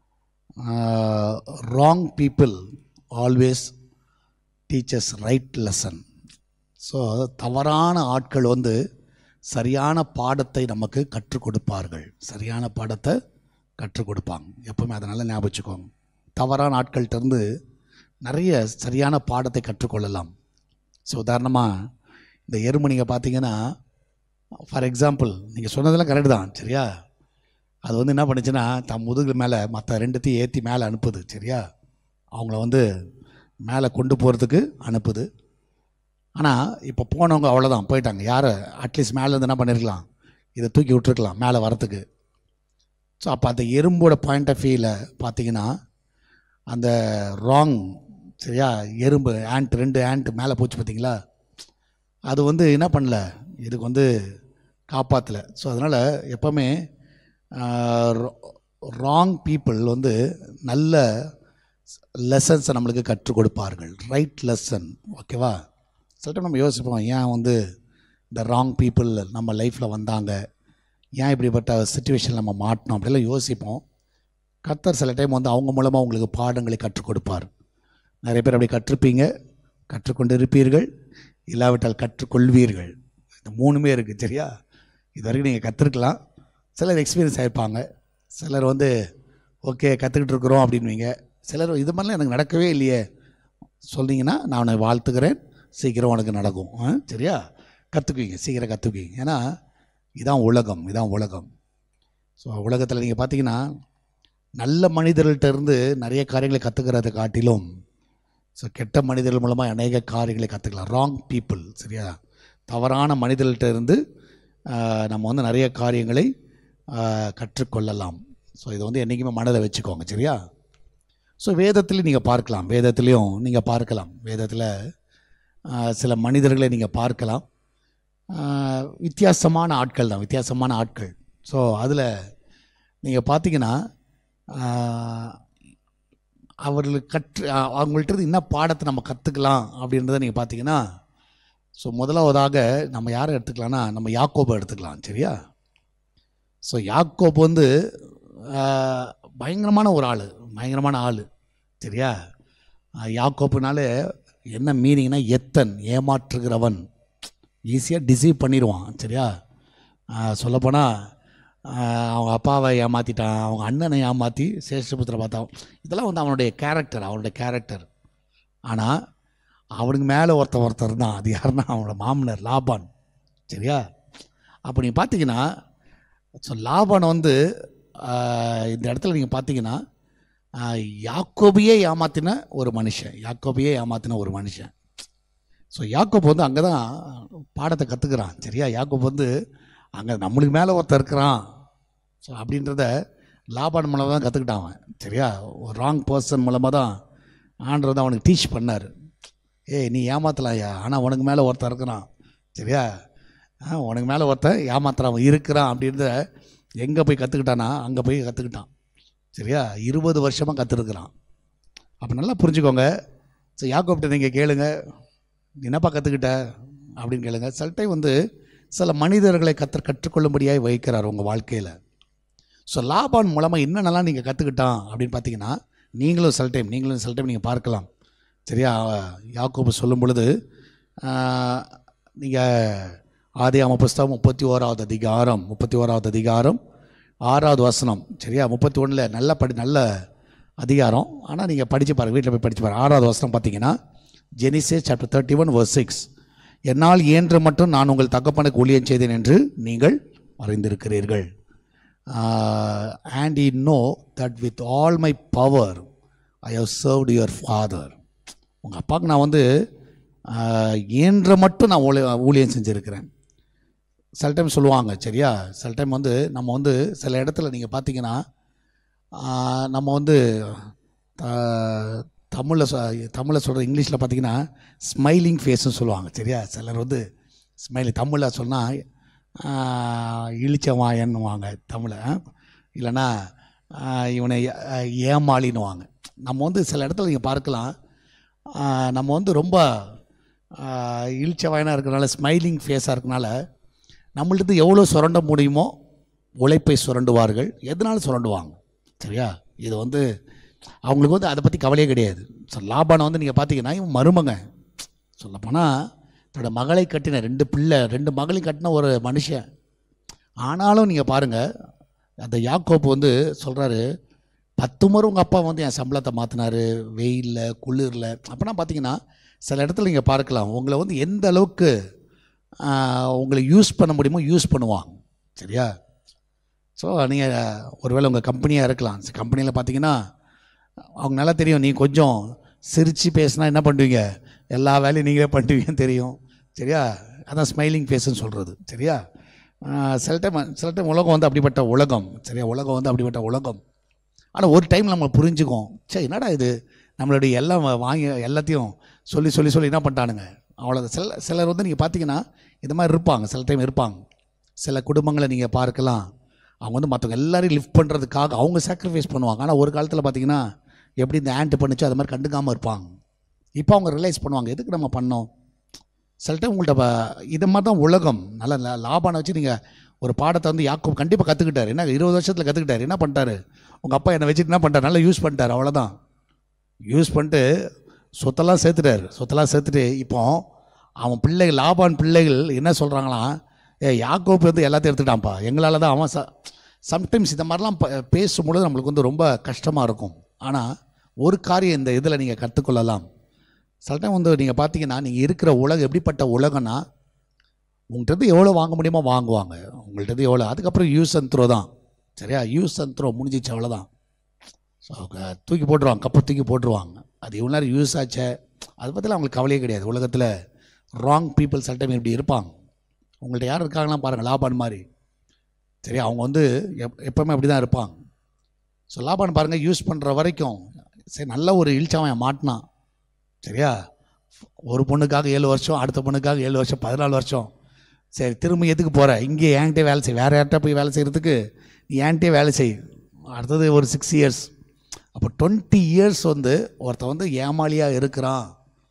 wrong people always teachers right lesson so தவறான ஆட்கள் வந்து சரியான பாடத்தை நமக்கு கற்றுக் கொடுப்பார்கள் சரியான பாடத்தை கற்றுக் கொடுப்பாங்க எப்பவுமே அதை நல்லா ஞாபகம் வச்சுக்கோங்க தவறான ஆட்கள்கிட்ட இருந்து நிறைய சரியான பாடத்தை கற்றுக்கொள்ளலாம் ஸோ உதாரணமாக இந்த எறும்பு நீங்கள் பார்த்தீங்கன்னா ஃபார் எக்ஸாம்பிள் நீங்கள் சொன்னதெல்லாம் கரெக்டு தான் சரியா அது வந்து என்ன பண்ணுச்சுன்னா தம் முதுகு மேலே மற்ற ரெண்டுத்தையும் ஏற்றி மேலே அனுப்புது சரியா அவங்கள வந்து மேலே கொண்டு போகிறதுக்கு அனுப்புது ஆனால் இப்போ போனவங்க அவ்வளோதான் போயிட்டாங்க யாரை அட்லீஸ்ட் மேலே இருந்து என்ன பண்ணிருக்கலாம் இதை தூக்கி விட்டுருக்கலாம் மேலே வரத்துக்கு ஸோ அப்போ அந்த எறும்போட பாயிண்ட் ஆஃப் வியூவில் பார்த்தீங்கன்னா அந்த ராங் சரியா எறும்பு ஆண்ட் ரெண்டு ஆண்ட் மேலே போச்சு பார்த்தீங்களா அது வந்து என்ன பண்ணல இதுக்கு வந்து காப்பாற்றலை ஸோ அதனால் எப்போவுமே ராங் பீப்புள் வந்து நல்ல லெசன்ஸை நம்மளுக்கு கற்றுக் கொடுப்பார்கள் ரைட் லெசன் ஓகேவா சில டைம் நம்ம யோசிப்போம் ஏன் வந்து இந்த ராங் பீப்புள் நம்ம லைஃப்பில் வந்தாங்க ஏன் இப்படிப்பட்ட சுச்சுவேஷன் நம்ம மாட்டினோம் அப்படிலாம் யோசிப்போம் கர்த்தர் சில டைம் வந்து அவங்க மூலமாக உங்களுக்கு பாடங்களை கற்றுக் கொடுப்பார் நிறைய பேர் அப்படி கற்றுப்பீங்க கற்றுக்கொண்டு இருப்பீர்கள் இல்லாவிட்டால் கற்றுக்கொள்வீர்கள் இந்த மூணுமே இருக்குது சரியா இது வரைக்கும் நீங்கள் கற்றுருக்கலாம் சிலர் எக்ஸ்பீரியன்ஸ் ஆகிருப்பாங்க சிலர் வந்து ஓகே கற்றுக்கிட்டு இருக்கிறோம் அப்படின்வீங்க சிலர் இது மாதிரிலாம் எனக்கு நடக்கவே இல்லையே சொன்னீங்கன்னா நான் உன்னை வாழ்த்துக்கிறேன் சீக்கிரம் உனக்கு நடக்கும் ஆ? சரியா கற்றுக்குவீங்க சீக்கிரம் கற்றுக்குவீங்க ஏன்னா இதான் உலகம் இதான் உலகம் ஸோ உலகத்தில் நீங்கள் பார்த்தீங்கன்னா நல்ல மனிதர்கள்ட்ட இருந்து நிறைய காரியங்களை கற்றுக்கிறத காட்டிலும் ஸோ கெட்ட மனிதர்கள் மூலமாக அநேக காரியங்களை கற்றுக்கலாம் ராங் பீப்புள் சரியா தவறான மனிதர்கள்ட்ட இருந்து ஆஹ், நம்ம வந்து நிறைய காரியங்களை ஆஹ், கற்றுக்கொள்ளலாம் ஸோ இதை வந்து என்றைக்குமே மனதில் வச்சுக்கோங்க சரியா ஸோ வேதத்துலேயும் நீங்கள் பார்க்கலாம் வேதத்துலேயும் நீங்கள் பார்க்கலாம் வேதத்தில் சில மனிதர்களை நீங்கள் பார்க்கலாம் ஆஹ், வித்தியாசமான ஆட்கள் தான் வித்தியாசமான ஆட்கள் ஸோ அதில் நீங்கள் பார்த்தீங்கன்னா ஆஹ், அவர்களுக்கு கற்று அ- அவங்கள்ட்ட இருந்து என்ன பாடத்தை நம்ம கற்றுக்கலாம் அப்படின்றத நீங்கள் பார்த்தீங்கன்னா ஸோ முதலாவதாக நம்ம யாரை எடுத்துக்கலாம்னா நம்ம யாக்கோபை எடுத்துக்கலாம் சரியா ஸோ யாக்கோப் வந்து ஆஹ், பயங்கரமான ஒரு ஆள் பயங்கரமான ஆள் சரியா ஆஹ், யாக்கோப்புனாலே என்ன மீனிங்னா எத்தன் ஏமாற்றுகிறவன் ஈஸியாக டிசீவ் பண்ணிடுவான் சரியா சொல்லப்போனால் அவங்க அப்பாவை ஏமாற்றிட்டான் அவங்க அண்ணனை ஏமாற்றி சேஷ்டபுத்திர பார்த்தான் இதெல்லாம் வந்து அவனுடைய கேரக்டர் அவனுடைய கேரக்டர் ஆனால் அவனுக்கு மேலே ஒருத்தர் ஒருத்தர் தான் அது யாருன்னா அவனோட மாமனார் லாபான் சரியா அப்போ நீங்கள் பார்த்தீங்கன்னா ஸோ லாபான் வந்து ஆஹ், இந்த இடத்துல நீங்கள் பார்த்தீங்கன்னா ஆஹ், யாக்கோபையே ஏமாத்தின ஒரு மனுஷன் யாக்கோபையே ஏமாத்தின ஒரு மனுஷன் ஸோ யாக்கோப் வந்து அங்கே தான் பாடத்தை கற்றுக்கிறான் சரியா யாக்கோப் வந்து அங்கே நம்மளுக்கு மேலே ஒருத்தர் இருக்கிறான் ஸோ அப்படின்றத லாபான் மூலமாக தான் கற்றுக்கிட்டான் அவன் சரியா ஒரு ராங் பர்சன் மூலமாக தான் ஆண்டவர் வந்து அவனுக்கு டீச் பண்ணார் ஏய் நீ ஏமாத்தலாம்யா ஆனால் உனக்கு மேலே ஒருத்தன் இருக்கிறான் சரியா ஆ உனக்கு மேலே ஒருத்தன் ஏமாத்துறான் இருக்கிறான் அப்படின்றத எங்கே போய் கற்றுக்கிட்டானா அங்கே போய் கற்றுக்கிட்டான் சரியா இருபது வருஷமாக கற்றுருக்குறான் அப்போ நல்லா புரிஞ்சுக்கோங்க ஸோ யாக்கோப்ட்ட நீங்கள் கேளுங்க "நீ என்னப்பா கற்றுக்கிட்ட அப்படின்னு கேளுங்க சில டைம் வந்து சில மனிதர்களை கற்று கற்றுக்கொள்ளும்படியாக வைக்கிறார் உங்கள் வாழ்க்கையில் ஸோ லாபான் மூலமாக என்னென்னலாம் நீங்கள் கற்றுக்கிட்டான் அப்படின்னு பார்த்தீங்கன்னா நீங்களும் சில டைம் நீங்களும் சில டைம் நீங்கள் பார்க்கலாம் சரியா யாக்கோபு சொல்லும் பொழுது நீங்கள் ஆதியாம புஸ்தகம் முப்பத்தி ஓராவது அதிகாரம் முப்பத்தி ஓராவது அதிகாரம் ஆறாவது வசனம் சரியா முப்பத்தி ஒன்றில் நல்ல படி நல்ல அதிகாரம் ஆனால் நீங்கள் படித்து பாருங்கள் வீட்டில் போய் படித்து பாருங்கள் ஆறாவது வசனம் பார்த்தீங்கன்னா Genesis chapter thirty one verse six என்னால் இயன்று மட்டும் நான் உங்கள் தகப்பனுக்கு ஊழியம் செய்தேன் என்று நீங்கள் அறிந்திருக்கிறீர்கள் and I know that with all my power I have served your father உங்கள் அப்பாவுக்கு நான் வந்து ஆஹ், இயன்ற மட்டும் நான் ஊழிய ஊழியம் செஞ்சுருக்கிறேன் சில டைம் சொல்லுவாங்க சரியா சில டைம் வந்து நம்ம வந்து சில இடத்துல நீங்கள் பார்த்தீங்கன்னா ஆஹ், நம்ம வந்து தமிழில் சொ தமிழில் சொல்கிற இங்கிலீஷில் பார்த்தீங்கன்னா ஸ்மைலிங் ஃபேஸ்னு சொல்லுவாங்க சரியா சிலர் வந்து ஸ்மைலிங் தமிழில் சொன்னால் இழிச்சவாயன்னுவாங்க தமிழை இல்லைன்னா ஆஹ், இவனை ஏ- ஏமாளின்னுவாங்க நம்ம வந்து சில இடத்துல நீங்கள் பார்க்கலாம் ஆஹ், நம்ம வந்து ரொம்ப இழிச்சவாயனாக இருக்கிறனால ஸ்மைலிங் ஃபேஸாக இருக்கனால நம்மள்ட்ட எவ்வளோ சுரண்ட முடியுமோ உழைப்பை சுரண்டுவார்கள் எதனால சுரண்டுவாங்க சரியா இது வந்து அவங்களுக்கு வந்து அதை பற்றி கவலையே கிடையாது ஸோ லாபானை வந்து நீங்கள் பார்த்தீங்கன்னா இவன் மருமங்க சொல்லப்போனால் தன்னோட மகளை கட்டின ரெண்டு பிள்ளை ரெண்டு மகளையும் கட்டின ஒரு மனுஷன் ஆனாலும் நீங்கள் பாருங்கள் அந்த யாக்கோப்பு வந்து சொல்கிறாரு பத்து முறை உங்கள் அப்பா வந்து என் சம்பளத்தை மாற்றினாரு வெயிலில் குளிரில் அப்போனா பார்த்தீங்கன்னா சில இடத்துல நீங்கள் பார்க்கலாம் உங்களை வந்து எந்த அளவுக்கு ஆஹ், உங்களை யூஸ் பண்ண முடியுமோ யூஸ் பண்ணுவாங்க சரியா ஸோ நீங்கள் ஒருவேளை உங்கள் கம்பெனியாக இருக்கலாம் கம்பெனியில் பார்த்தீங்கன்னா அவங்க நல்லா தெரியும் நீ கொஞ்சம் சிரித்து பேசினா என்ன பண்ணுவீங்க எல்லா வேலையும் நீங்களே பண்ணுவீங்கன்னு தெரியும் சரியா அதான் ஸ்மைலிங் ஃபேஸ்ன்னு சொல்கிறது சரியா ஆஹ், சில டைம் சில டைம் உலகம் வந்து அப்படிப்பட்ட உலகம் சரியா உலகம் வந்து அப்படிப்பட்ட உலகம் ஆனால் ஒரு டைம் நம்ம புரிஞ்சுக்கும் சே என்னடா இது நம்மளுடைய எல்லாம் வாங்கி எல்லாத்தையும் சொல்லி சொல்லி சொல்லி என்ன பண்ணிட்டானுங்க அவ்வளோ சில சிலர் வந்து நீங்கள் பார்த்தீங்கன்னா இது மாதிரி இருப்பாங்க சில டைம் இருப்பாங்க சில குடும்பங்களை நீங்கள் பார்க்கலாம் அவங்க வந்து மற்றவங்க எல்லாரையும் லிஃப்ட் பண்ணுறதுக்காக அவங்க சாக்ரிஃபைஸ் பண்ணுவாங்க ஆனால் ஒரு காலத்தில் பார்த்தீங்கன்னா எப்படி இந்த ஆண்ட் பண்ணுச்சோ அது மாதிரி கண்டுக்காமல் இருப்பாங்க இப்போ அவங்க ரியலைஸ் பண்ணுவாங்க எதுக்கு நம்ம பண்ணோம் சில டைம் உங்கள்கிட்ட ப- இது மாதிரி தான் உலகம் நல்ல லா- லாபானை வச்சு நீங்கள் ஒரு பாடத்தை வந்து யாக்கோப் கண்டிப்பாக கற்றுக்கிட்டாரு என்ன இருபது வருஷத்தில் கற்றுக்கிட்டாரு என்ன பண்ணிட்டாரு உங்கள் அப்பா என்னை வச்சுட்டு என்ன பண்ணிட்டாரு நல்லா யூஸ் பண்ணிட்டாரு அவ்வளோதான் யூஸ் பண்ணிட்டு சொத்தெல்லாம் சேர்த்துட்டாரு சொத்தெல்லாம் சேர்த்துட்டு இப்போ அவன் பிள்ளைகள் லாபான் பிள்ளைகள் என்ன சொல்கிறாங்களாம் ஏ யாக்கோப்பு வந்து எல்லாத்தையும் எடுத்துட்டான்ப்பா எங்களால் தான் அவன் ச சம்டைம்ஸ் இந்த மாதிரிலாம் ப- பேசும்பொழுது நம்மளுக்கு வந்து ரொம்ப கஷ்டமாக இருக்கும் ஆனால் ஒரு காரியம் இந்த இதில் நீங்கள் கற்றுக்கொள்ளலாம் சில டைம் வந்து நீங்கள் பார்த்தீங்கன்னா நீங்கள் இருக்கிற உலகம் எப்படிப்பட்ட உலகம்னா உங்கள்கிட்ட எவ்வளோ வாங்க முடியுமோ வாங்குவாங்க உங்கள்கிட்ட எவ்வளோ அதுக்கப்புறம் யூஸ் அண்ட் த்ரோ தான் சரியா யூஸ் அண்ட் த்ரோ முடிஞ்சிச்சு அவ்வளோதான் ஸோ தூக்கி போட்டுருவாங்க கப்பை தூக்கி போட்டுருவாங்க அது இவ்வளோ நேரம் யூஸ் ஆச்சே அதை பற்றிலாம் அவங்களுக்கு கவலையே கிடையாது உலகத்தில் ராங் பீப்புள் சில டைம் இப்படி இருப்பாங்க உங்கள்கிட்ட யார் இருக்காங்களாம் பாருங்கள் லாபான் மாதிரி சரி அவங்க வந்து எப் எப்போவுமே அப்படி தான் இருப்பாங்க ஸோ லாபான் பாருங்கள் யூஸ் பண்ணுற வரைக்கும் சரி நல்ல ஒரு இழிச்சவன் மாட்டினான் சரியா ஒரு பொண்ணுக்காக ஏழு வருஷம் அடுத்த பொண்ணுக்காக ஏழு வருஷம் பதினாலு வருஷம் சரி திரும்ப எதுக்கு போகிற இங்கே என்கிட்டே வேலை செய் வேறு யார்கிட்ட போய் வேலை செய்கிறதுக்கு நீ என்கிட்டே வேலை செய் அடுத்தது ஒரு சிக்ஸ் இயர்ஸ் அப்போ டுவெண்ட்டி இயர்ஸ் வந்து ஒருத்தன் வந்து ஏமாளியாக இருக்கிறான்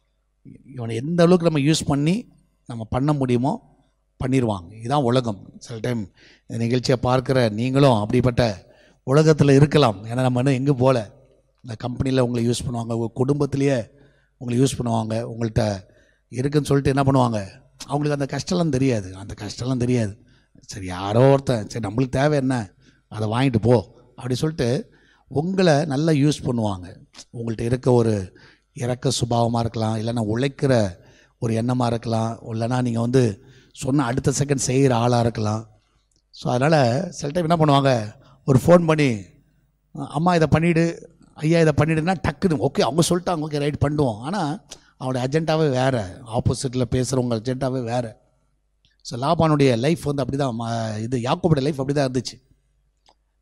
இவனை எந்த அளவுக்கு நம்ம யூஸ் பண்ணி நம்ம பண்ண முடியுமோ பண்ணிடுவாங்க இதுதான் உலகம் சில டைம் இந்த நிகழ்ச்சியை பார்க்குற நீங்களும் அப்படிப்பட்ட உலகத்தில் இருக்கலாம் ஏன்னா நம்ம இன்னும் எங்கே போகல இந்த கம்பெனியில் உங்களை யூஸ் பண்ணுவாங்க உங்கள் குடும்பத்திலேயே உங்களை யூஸ் பண்ணுவாங்க உங்கள்கிட்ட இருக்குன்னு சொல்லிட்டு என்ன பண்ணுவாங்க அவங்களுக்கு அந்த கஷ்டம்லாம் தெரியாது அந்த கஷ்டம்லாம் தெரியாது சரி யாரோ ஒருத்தன் சரி நம்மளுக்கு தேவை என்ன அதை வாங்கிட்டு போ அப்படி சொல்லிட்டு உங்களை நல்லா யூஸ் பண்ணுவாங்க உங்கள்கிட்ட இருக்க ஒரு இறக்க சுபாவமாக இருக்கலாம் இல்லைன்னா உழைக்கிற ஒரு எண்ணமாக இருக்கலாம் இல்லைன்னா நீங்கள் வந்து சொன்ன அடுத்த செகண்ட் செய்கிற ஆளாக இருக்கலாம் ஸோ அதனால் சில டைம் என்ன பண்ணுவாங்க ஒரு ஃபோன் பண்ணி அம்மா இதை பண்ணிவிடு ஐயா இதை பண்ணிவிடுனா டக்குன்னு ஓகே அவங்க சொல்லிட்டாங்க ஓகே ரைட் பண்ணுவோம் ஆனால் அவனுடைய அஜெண்டாவே வேறு ஆப்போசிட்டில் பேசுகிறவங்க அஜெண்டாவே வேறு ஸோ லாபானுடைய லைஃப் வந்து அப்படி தான் இது யாக்கோபுடைய லைஃப் அப்படி தான் இருந்துச்சு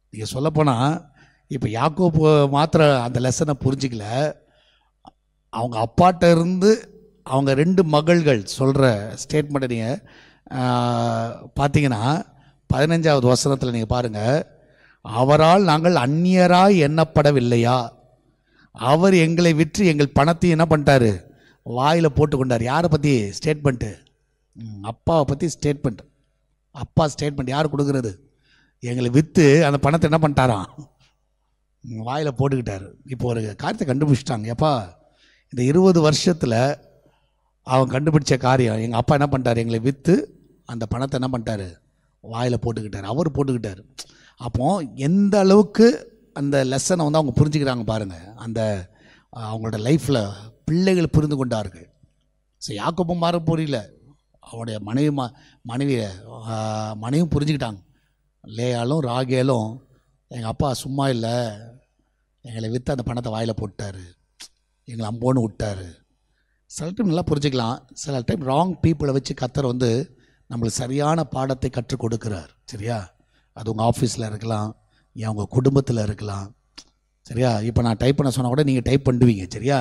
நீங்கள் சொல்லப்போனால் இப்போ யாக்கோப்பு மாத்திர அந்த லெசனை புரிஞ்சிக்கல அவங்க அப்பாட்ட இருந்து அவங்க ரெண்டு மகள்கள் சொல்கிற ஸ்டேட்மெண்ட்டை நீங்கள் பார்த்தீங்கன்னா பதினஞ்சாவது வசனத்தில் நீங்கள் பாருங்கள் அவரால் நாங்கள் அந்நியராய் எண்ணப்படவில்லையா அவர் எங்களை விற்று எங்கள் பணத்தை என்ன பண்ணிட்டாரு வாயில் போட்டுக்கொண்டார் யாரை பற்றி ஸ்டேட்மெண்ட்டு அப்பாவை பற்றி ஸ்டேட்மெண்ட் அப்பா ஸ்டேட்மெண்ட் யார் கொடுக்குறது எங்களை விற்று அந்த பணத்தை என்ன பண்ணிட்டாராம் வாயில் போட்டுக்கிட்டாரு இப்போ ஒரு காரியத்தை கண்டுபிடிச்சிட்டாங்க எப்பா இந்த இருபது வருஷத்தில் அவன் கண்டுபிடிச்ச காரியம் எங்கள் அப்பா என்ன பண்ணிட்டாரு எங்களை விற்று அந்த பணத்தை என்ன பண்ணிட்டாரு வாயில் போட்டுக்கிட்டார் அவர் போட்டுக்கிட்டார் அப்போ எந்த அளவுக்கு அந்த லெசனை வந்து அவங்க புரிஞ்சுக்கிறாங்க பாருங்கள் அந்த அஹ், அவங்களோட லைஃப்பில் பிள்ளைகள் புரிந்து கொண்டார்கள் ஸோ யாக்கோப்பும் மாற புரியல அவனுடைய மனைவி ம மனைவியை ஆஹ், மனைவியும் புரிஞ்சுக்கிட்டாங்க லேயாலும் ராகேலும் எங்கள் அப்பா சும்மா இல்லை எங்களை விற்று அந்த பணத்தை வாயில் போட்டாரு எங்களை அம்போன்னு விட்டாரு சில டைம் நல்லா புரிஞ்சுக்கலாம் சில டைம் ராங் பீப்புளை வச்சு கத்தர் வந்து நம்மளுக்கு சரியான பாடத்தை கற்றுக் கொடுக்குறார் சரியா அது உங்கள் ஆஃபீஸில் இருக்கலாம் ஏன் உங்கள் குடும்பத்தில் இருக்கலாம் சரியா இப்போ நான் டைப் பண்ண சொன்னால் கூட நீங்கள் டைப் பண்ணுவீங்க சரியா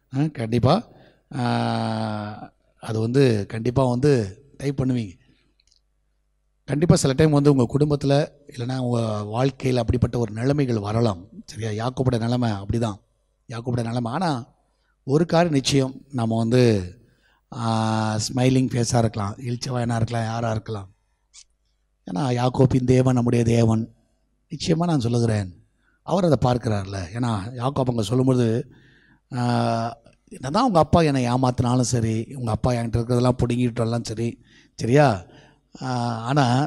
கண்டிப்பாக அது வந்து கண்டிப்பாக வந்து டைப் பண்ணுவீங்க கண்டிப்பாக சில டைம் வந்து உங்கள் குடும்பத்தில் இல்லைன்னா உங்கள் வாழ்க்கையில் அப்படிப்பட்ட ஒரு நிலைமைகள் வரலாம் சரியா யாக்கோபோட நிலைமை அப்படி தான் யாக்கோபோட நிலைமை ஆனால் ஒரு காரியம் நிச்சயம் நம்ம வந்து ஸ்மைலிங் ஃபேஸாக இருக்கலாம் இழிச்சவாயனாக இருக்கலாம் யாராக இருக்கலாம் ஏன்னா யாக்கோப்பின் தேவன் நம்முடைய தேவன் நிச்சயமாக நான் சொல்லுகிறேன் அவர் அதை பார்க்குறாருல ஏன்னா யாக்கோப் அங்கே சொல்லும்போது என்னதான் உங்கள் அப்பா என்னை ஏமாத்தினாலும் சரி உங்கள் அப்பா என்கிட்ட இருக்கிறதெல்லாம் பிடுங்கிட்டெல்லாம் சரி சரியா ஆனால்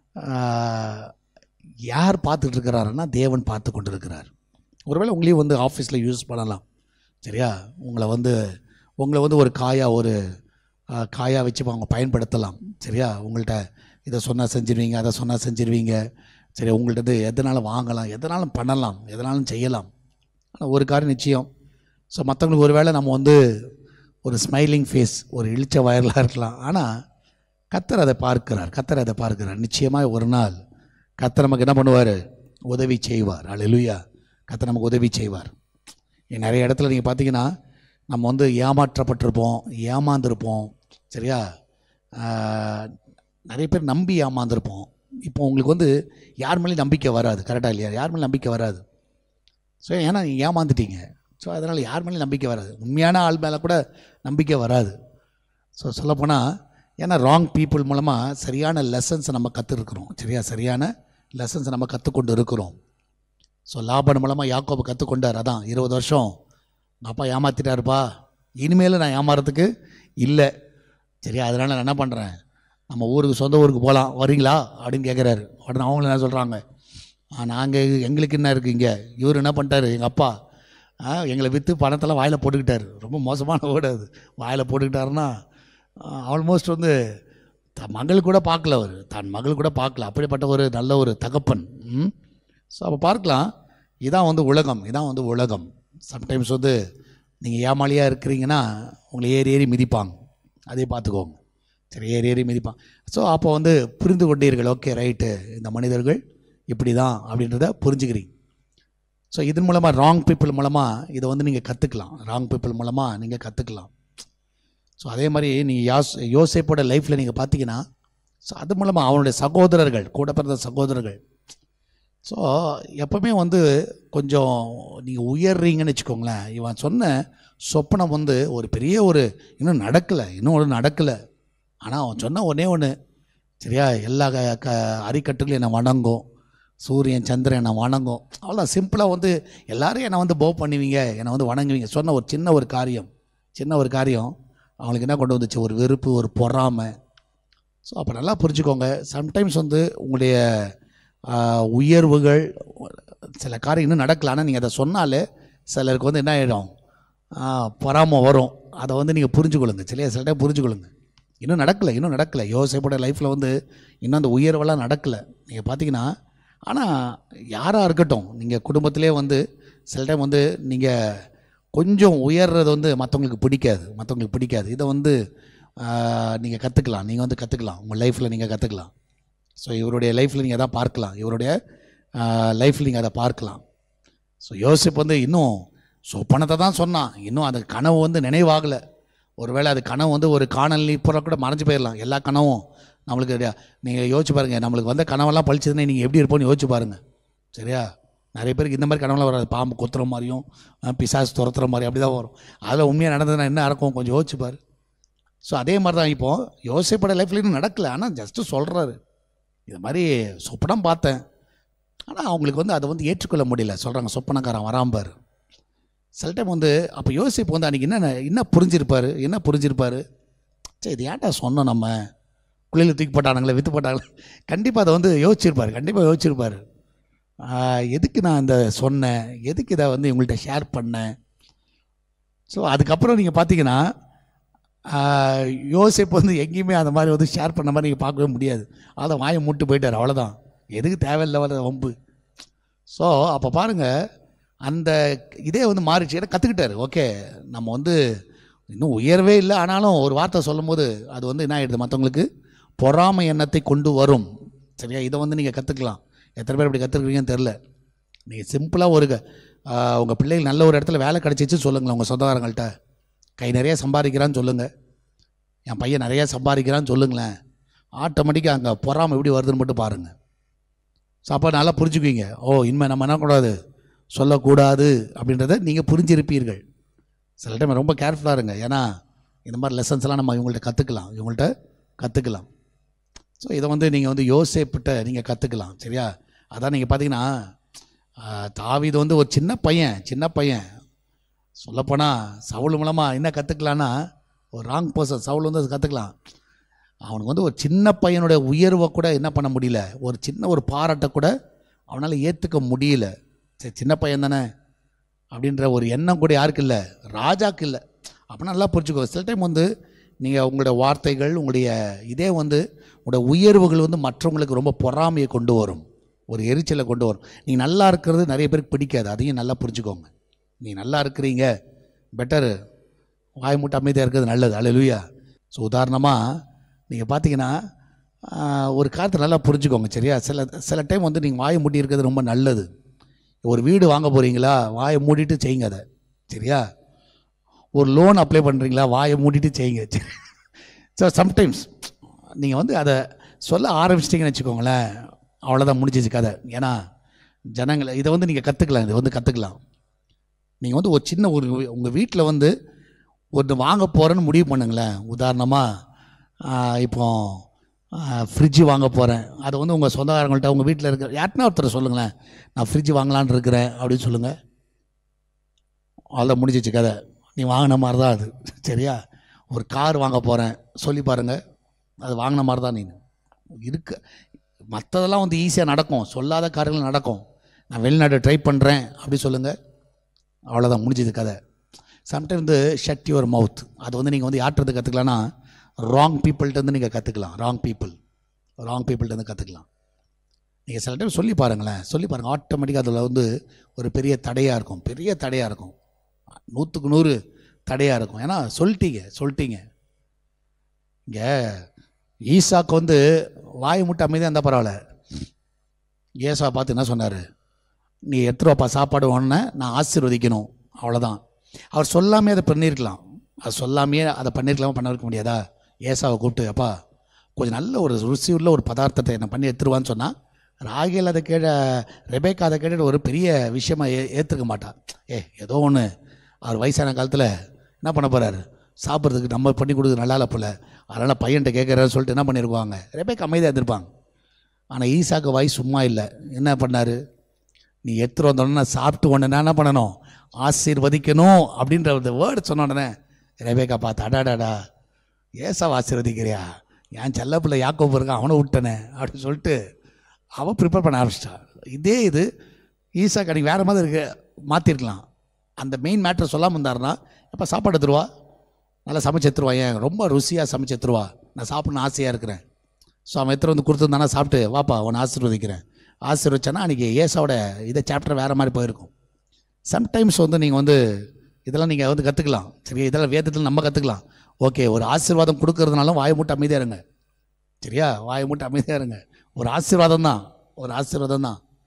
யார் பார்த்துட்டு இருக்கிறாருன்னா தேவன் பார்த்து கொண்டு இருக்கிறார் ஒருவேளை உங்களையும் வந்து ஆஃபீஸில் யூஸ் பண்ணலாம் சரியா உங்களை வந்து உங்களை வந்து ஒரு காயா ஒரு ஆஹ், காயா வச்சு அவங்க பயன்படுத்தலாம் சரியா உங்கள்கிட்ட இதை சொன்னால் செஞ்சிருவீங்க அதை சொன்னால் செஞ்சிருவீங்க சரி உங்கள்ட்ட இருந்து எதனாலும் வாங்கலாம் எதனாலும் பண்ணலாம் எதனாலும் செய்யலாம் ஆனால் ஒரு காரியம் நிச்சயம் ஸோ மற்றவங்களுக்கு ஒரு வேளை நம்ம வந்து ஒரு ஸ்மைலிங் ஃபேஸ் ஒரு இழிச்ச வயலாக இருக்கலாம் ஆனால் கத்தர் அதை பார்க்கிறார் கத்தர் அதை பார்க்கிறார் நிச்சயமாக ஒரு நாள் கத்தர் நமக்கு என்ன பண்ணுவார் உதவி செய்வார் அல்லேலூயா கத்தர் நமக்கு உதவி செய்வார் இங்க நிறைய இடத்துல நீங்கள் பார்த்தீங்கன்னா நம்ம வந்து ஏமாற்றப்பட்டிருப்போம் ஏமாந்துருப்போம் சரியா ஆஹ், நிறைய பேர் நம்பி ஏமாந்துருப்போம் இப்போ உங்களுக்கு வந்து யார் மேலேயும் நம்பிக்கை வராது கரெக்டாக இல்லையா யார் மேலேயும் நம்பிக்கை வராது ஸோ ஏன்னா நீங்கள் ஏமாந்துட்டீங்க ஸோ அதனால் யார் மேலேயும் நம்பிக்கை வராது உண்மையான ஆள் மேலே கூட நம்பிக்கை வராது ஸோ சொல்லப்போனால் ஏன்னா ராங் பீப்புள் மூலமாக சரியான லெசன்ஸை நம்ம கற்றுருக்குறோம் சரியா சரியான லெசன்ஸை நம்ம கற்றுக்கொண்டு இருக்கிறோம் ஸோ லாபன் மூலமாக யாக்கோபு கற்றுக்கொண்டார் அதான் இருபது வருஷம் உங்கள் அப்பா ஏமாத்திட்டாருப்பா இனிமேல் நான் ஏமாறதுக்கு இல்லை சரியா அதனால் நான் என்ன பண்ணுறேன் நம்ம ஊருக்கு சொந்த ஊருக்கு போகலாம் வரீங்களா அப்படின்னு கேட்குறாரு உடனே அவங்களும் என்ன சொல்கிறாங்க நாங்கள் எங்களுக்கு என்ன இருக்குது இங்கே இவர் என்ன பண்ணிட்டாரு எங்கள் அப்பா ஆ, எங்களை விற்று பணத்தெல்லாம் வாயில் போட்டுக்கிட்டாரு ரொம்ப மோசமான ஓடு அது வாயில் போட்டுக்கிட்டாருன்னா ஆல்மோஸ்ட் வந்து தன் மகள் கூட பார்க்கல அவர் தன் மகள் கூட பார்க்கல அப்படிப்பட்ட ஒரு நல்ல ஒரு தகப்பன் ம் ஸோ அப்போ பார்க்கலாம் இதான் வந்து உலகம் இதான் வந்து உலகம் சம்டைம்ஸ் வந்து நீங்கள் ஏமாளியாக இருக்கிறீங்கன்னா உங்களை ஏறி ஏறி மிதிப்பாங்க அதே பார்த்துக்கோங்க சரி ஏறி ஏறி மிதிப்பாங்க ஸோ அப்போ வந்து புரிந்து கொண்டீர்கள் ஓகே ரைட்டு இந்த மனிதர்கள் இப்படி தான் அப்படின்றத புரிஞ்சுக்கிறீங்க ஸோ இதன் மூலமாக ராங் பீப்புள் மூலமாக இதை வந்து நீங்கள் கற்றுக்கலாம் ராங் பீப்புள் மூலமாக நீங்கள் கற்றுக்கலாம் ஸோ அதே மாதிரி நீங்கள் யாஸ் யோசேப்போட லைஃப்பில் நீங்கள் பார்த்தீங்கன்னா ஸோ அது மூலமாக அவனுடைய சகோதரர்கள் கூட பிறந்த சகோதரர்கள் ஸோ எப்பவுமே வந்து கொஞ்சம் நீங்கள் உயர்றீங்கன்னு வச்சுக்கோங்களேன் இவன் சொன்ன சொப்பனம் வந்து ஒரு பெரிய ஒரு இன்னும் நடக்கலை இன்னும் ஒரு நடக்கலை ஆனால் அவன் சொன்ன ஒன்றே ஒன்று சரியா எல்லா க க அரிக்கட்டுகளும் என்னை வணங்கும் சூரியன் சந்திரன் என்னை வணங்கும் அவ்வளோதான் சிம்பிளாக வந்து எல்லாரும் என்னை வந்து போ பண்ணுவீங்க என்னை வந்து வணங்குவீங்க சொன்ன ஒரு சின்ன ஒரு காரியம் சின்ன ஒரு காரியம் அவங்களுக்கு என்ன கொண்டு வந்துச்சு ஒரு வெறுப்பு ஒரு பொறாமை ஸோ அப்போ நல்லா புரிஞ்சுக்கோங்க சம்டைம்ஸ் வந்து உங்களுடைய ஆஹ், உயர்வுகள் சில காரியம் இன்னும் நடக்கல ஆனால் நீங்கள் அதை சொன்னாலே சிலருக்கு வந்து என்ன ஆகிடும் பொறாமை வரும் அதை வந்து நீங்கள் புரிஞ்சுக்கொள்ளுங்க சரியா சில டைம் புரிஞ்சுக்கொள்ளுங்க இன்னும் நடக்கலை இன்னும் நடக்கலை யோசைப்போட லைஃப்பில் வந்து இன்னும் அந்த உயர்வெல்லாம் நடக்கலை நீங்கள் பார்த்தீங்கன்னா ஆனால் யாராக இருக்கட்டும் நீங்கள் குடும்பத்திலே வந்து சில டைம் வந்து நீங்கள் கொஞ்சம் உயர்றது வந்து மற்றவங்களுக்கு பிடிக்காது மற்றவங்களுக்கு பிடிக்காது இதை வந்து நீங்கள் கற்றுக்கலாம் நீங்கள் வந்து கற்றுக்கலாம் உங்கள் லைஃப்பில் நீங்கள் கற்றுக்கலாம் ஸோ இவருடைய லைஃப்பில் நீங்கள் தான் பார்க்கலாம் இவருடைய லைஃப்பில் நீங்கள் அதை பார்க்கலாம் ஸோ யோசிப்பு வந்து இன்னும் சொப்பனத்தை தான் சொன்னான் இன்னும் அந்த கனவு வந்து நினைவாகலை ஒருவேளை அது கனவு வந்து ஒரு காணல் இப்போ கூட மறைஞ்சு போயிடலாம் எல்லா கனவும் நம்மளுக்கு நீங்கள் யோசிச்சு பாருங்கள் நம்மளுக்கு வந்த கனவெல்லாம் பழிச்சதுன்னா நீங்கள் எப்படி இருப்போம்னு யோசிச்சு பாருங்கள் சரியா நிறைய பேருக்கு இந்த மாதிரி கனவுலாம் வராது பாம்பு கொத்துற மாதிரியும் அஹ், பிசாசு துரத்துற மாதிரி அப்படி தான் வரும் அதில் உண்மையாக நடந்ததுன்னா என்ன நடக்கும் கொஞ்சம் யோசிச்சு பாரு ஸோ அதே மாதிரி தான் இப்போ யோசிப்பட லைஃப்ல இன்னும் நடக்கல ஆனால் ஜஸ்ட்டு சொல்கிறாரு இது மாதிரி சொப்பனம் பார்த்தேன் ஆனால் அவங்களுக்கு வந்து அதை வந்து ஏற்றுக்கொள்ள முடியல சொல்கிறாங்க சொப்பனக்காரன் வராம்பார் சில டைம் வந்து அப்போ யோசிப்பு வந்து அன்றைக்கி என்ன என்ன புரிஞ்சிருப்பார் என்ன புரிஞ்சிருப்பார் சரி இது ஏன்டா சொன்னோம் நம்ம குளியில் தூக்கி போட்டானுங்களே விற்று போட்டாங்களே கண்டிப்பாக அதை வந்து யோசிச்சிருப்பார் கண்டிப்பாக யோசிச்சிருப்பார் ஆஹ், எதுக்கு நான் இந்த சொன்னேன் எதுக்கு இதை வந்து இவங்கள்ட்ட ஷேர் பண்ணேன் ஸோ அதுக்கப்புறம் நீங்கள் பார்த்தீங்கன்னா ஆஹ், யோசேப்பு வந்து எங்கேயுமே அந்த மாதிரி வந்து ஷேர் பண்ண மாதிரி நீங்கள் பார்க்கவே முடியாது அதை வாயை மூட்டு போயிட்டார் அவ்வளோதான் எதுக்கு தேவையில்லாத வம்பு ஸோ அப்போ பாருங்கள் அந்த இதே வந்து மாறிச்சு ஏன்னா கற்றுக்கிட்டாரு ஓகே நம்ம வந்து இன்னும் உயர்வே இல்லை ஆனாலும் ஒரு வார்த்தை சொல்லும்போது அது வந்து என்ன ஆகிடுது மற்றவங்களுக்கு பொறாமை எண்ணத்தை கொண்டு வரும் சரியா இதை வந்து நீங்கள் கற்றுக்கலாம் எத்தனை பேர் இப்படி கற்றுக்குறீங்கன்னு தெரில நீங்கள் சிம்பிளாக ஒரு உங்கள் பிள்ளைகள் நல்ல ஒரு இடத்துல வேலை கிடச்சிச்சு சொல்லுங்களேன் உங்கள் சொந்தக்காரங்கள்ட்ட கை நிறைய சம்பாதிக்கிறான்னு சொல்லுங்கள் என் பையன் நிறைய சம்பாதிக்கிறான்னு சொல்லுங்களேன் ஆட்டோமேட்டிக்காக அங்கே பொறாமை எப்படி வருதுன்னு மட்டும் பாருங்கள் ஸோ அப்போ நல்லா புரிஞ்சுக்குவீங்க ஓ இனிமேல் நம்ம என்ன கூடாது சொல்லக்கூடாது அப்படின்றத நீங்கள் புரிஞ்சிருப்பீர்கள் சில டைம் ரொம்ப கேர்ஃபுல்லாக இருங்க ஏன்னா இந்த மாதிரி லெசன்ஸ்லாம் நம்ம இவங்கள்ட்ட கற்றுக்கலாம் இவங்கள்ட்ட கற்றுக்கலாம் ஸோ இதை வந்து நீங்கள் வந்து யோசேப்பிட்ட நீங்கள் கற்றுக்கலாம் சரியா அதான் நீங்கள் பார்த்தீங்கன்னா ஆஹ், தாவீது வந்து ஒரு சின்ன பையன் சின்ன பையன் சொல்லப்போனால் சவுல் மூலமாக என்ன கற்றுக்கலான்னா ஒரு ராங் பர்சன் சவுல் வந்து அது கற்றுக்கலாம் அவனுக்கு வந்து ஒரு சின்ன பையனுடைய உயர்வை கூட என்ன பண்ண முடியல ஒரு சின்ன ஒரு பாராட்டை கூட அவனால் ஏற்றுக்க முடியல சரி சின்ன பையன் தானே அப்படின்ற ஒரு எண்ணம் கூட யாருக்கு இல்லை ராஜாக்கு இல்லை அப்போ நல்லா புரிஞ்சுக்கோ சில டைம் வந்து நீங்கள் உங்களுடைய வார்த்தைகள் உங்களுடைய இதே வந்து உங்களுடைய உயர்வுகள் வந்து மற்றவங்களுக்கு ரொம்ப பொறாமையை கொண்டு வரும் ஒரு எரிச்சலை கொண்டு வரும் நீங்கள் நல்லா இருக்கிறது நிறைய பேருக்கு பிடிக்காது அதையும் நல்லா புரிஞ்சுக்கோங்க நீ நல்லா இருக்கிறீங்க பெட்டர் வாய் மூட்டை அமைதியாக இருக்கிறது நல்லது அல்ல ஸோ உதாரணமாக நீங்கள் பார்த்தீங்கன்னா ஆஹ், ஒரு காரியத்தை நல்லா புரிஞ்சுக்கோங்க சரியா சில சில டைம் வந்து நீங்கள் வாயை மூடி இருக்கிறது ரொம்ப நல்லது ஒரு வீடு வாங்க போகிறீங்களா வாயை மூடிட்டு செய்யுங்க அதை சரியா ஒரு லோன் அப்ளை பண்ணுறீங்களா வாயை மூடிட்டு செய்யுங்க ஸோ சம்டைம்ஸ் நீங்கள் வந்து அதை சொல்ல ஆரம்பிச்சிட்டிங்கன்னு வச்சுக்கோங்களேன் அவ்வளோதான் முடிஞ்சிச்சு கதை ஏன்னா ஜனங்களை இதை வந்து நீங்கள் கற்றுக்கலாம் இதை வந்து கற்றுக்கலாம் நீங்கள் வந்து ஒரு சின்ன ஒரு உங்கள் வீட்டில் வந்து ஒன்று வாங்க போகிறேன்னு முடிவு பண்ணுங்களேன் உதாரணமாக இப்போ ஃப்ரிட்ஜு வாங்க போகிறேன் அதை வந்து உங்கள் சொந்தக்காரங்கள்ட்ட உங்கள் வீட்டில் இருக்கிற யாருன்னா ஒருத்தர் சொல்லுங்களேன் நான் ஃப்ரிட்ஜ் வாங்கலான்னு இருக்கிறேன் அப்படின்னு சொல்லுங்கள் அவ்வளோ முடிஞ்சிச்சு கதை நீ வாங்கின மாதிரி தான் அது சரியா ஒரு கார் வாங்க போகிறேன் சொல்லி பாருங்கள் அது வாங்கின மாதிரி தான் நீ இருக்கு மற்றதெல்லாம் வந்து ஈஸியாக நடக்கும் சொல்லாத காரியங்கள் நடக்கும் நான் வெளிநாடு ட்ரை பண்ணுறேன் அப்படி சொல்லுங்கள் அவ்வளோதான் முடிஞ்சது கதை சம்டைம் வந்து ஷட் யுவர் மவுத் அது வந்து நீங்கள் வந்து யார்கிட்ட கற்றுக்கலாம்னா ராங் பீப்புள்கிட்ட நீங்கள் கற்றுக்கலாம் ராங் பீப்புள் ராங் பீப்புள்கிட்ட கற்றுக்கலாம் நீங்கள் சில டைம் சொல்லி பாருங்களேன் சொல்லி பாருங்கள் ஆட்டோமேட்டிக்காக அதில் வந்து ஒரு பெரிய தடையாக இருக்கும் பெரிய தடையாக இருக்கும் நூற்றுக்கு நூறு தடையாக இருக்கும் ஏன்னா சொல்லிட்டீங்க சொல்லிட்டீங்க இங்கே ஈசாக்கு வந்து வாய் முட்டை அமைதியாக இருந்தால் பரவாயில்ல ஏசா பார்த்து என்ன சொன்னார் நீ எடுத்துட்டு வாப்பா சாப்பாடு ஒன்று நான் ஆசீர்வதிக்கணும் அவ்வளோதான் அவர் சொல்லாமே அதை பண்ணியிருக்கலாம் அது சொல்லாமையே அதை பண்ணியிருக்கலாமா பண்ணிருக்க முடியாதா ஏசாவை கூப்பிட்டு அப்பா கொஞ்சம் நல்ல ஒரு ருசி உள்ள ஒரு பதார்த்தத்தை என்ன பண்ணி எடுத்துருவான்னு சொன்னால் ராகில் அதை கேட்ட ரெபேக்கா அதை கேட்டுட்டு ஒரு பெரிய விஷயமா ஏ ஏற்றுக்க மாட்டா ஏ ஏதோ ஒன்று அவர் வயசான காலத்தில் என்ன பண்ண போகிறாரு சாப்பிட்றதுக்கு நம்ம பண்ணி கொடுக்குறது நல்லா இல்லை போல அதனால் பையன்கிட்ட கேட்குறாரு சொல்லிட்டு என்ன பண்ணியிருப்பாங்க ரெபேக்கா அமைதியாக இருந்திருப்பாங்க ஆனால் ஈசாக்கு வாய் சும்மா இல்லை என்ன பண்ணார் நீ எடுத்துட்டு வந்தோடனே சாப்பிட்டு உடனே என்ன பண்ணணும் ஆசீர்வதிக்கணும் அப்படின்ற ஒரு வேர்டு சொன்ன உடனே ரெபேக்கா பார்த்து அடாடாடா ஏசாவை ஆசீர்வதிக்கிறியா என் செல்ல பிள்ளை யாக்கோப்பு இருக்கான் அவனை விட்டனே அப்படின்னு சொல்லிட்டு அவன் ப்ரிப்பேர் பண்ண ஆரம்பிச்சிட்டா இதே இது ஈசா கடைக்கு வேறு மாதிரி இருக்கு மாற்றிருக்கலாம் அந்த மெயின் மேட்ரை சொல்லாமல் இருந்தாருன்னா எப்போ சாப்பாடு எடுத்துருவா நல்லா சமைச்சு எடுத்துருவா ஏன் ரொம்ப ருசியாக சமைச்சு எடுத்துருவா நான் சாப்பிடணும்னு ஆசையாக இருக்கிறேன் ஸோ அவன் எடுத்துகிட்டு வந்து கொடுத்துருந்தானா சாப்பிட்டு வாப்பா உன்னை ஆசீர்வதிக்கிறேன் ஆசீர்வச்சானா அன்றைக்கி ஏசாவோட இதை சாப்டர் வேறு மாதிரி போயிருக்கும் சம்டைம்ஸ் வந்து நீங்கள் வந்து இதெல்லாம் நீங்கள் வந்து கற்றுக்கலாம் சரியா இதெல்லாம் வேதத்தில் நம்ம கற்றுக்கலாம் ஓகே ஒரு ஆசீர்வாதம் கொடுக்கறதுனாலும் வாயை மூட்டை அமைதியாக இருங்க சரியா வாயை மூட்டை அமைதியாக இருங்க ஒரு ஆசீர்வாதம் தான் ஒரு ஆசீர்வாதம் தான்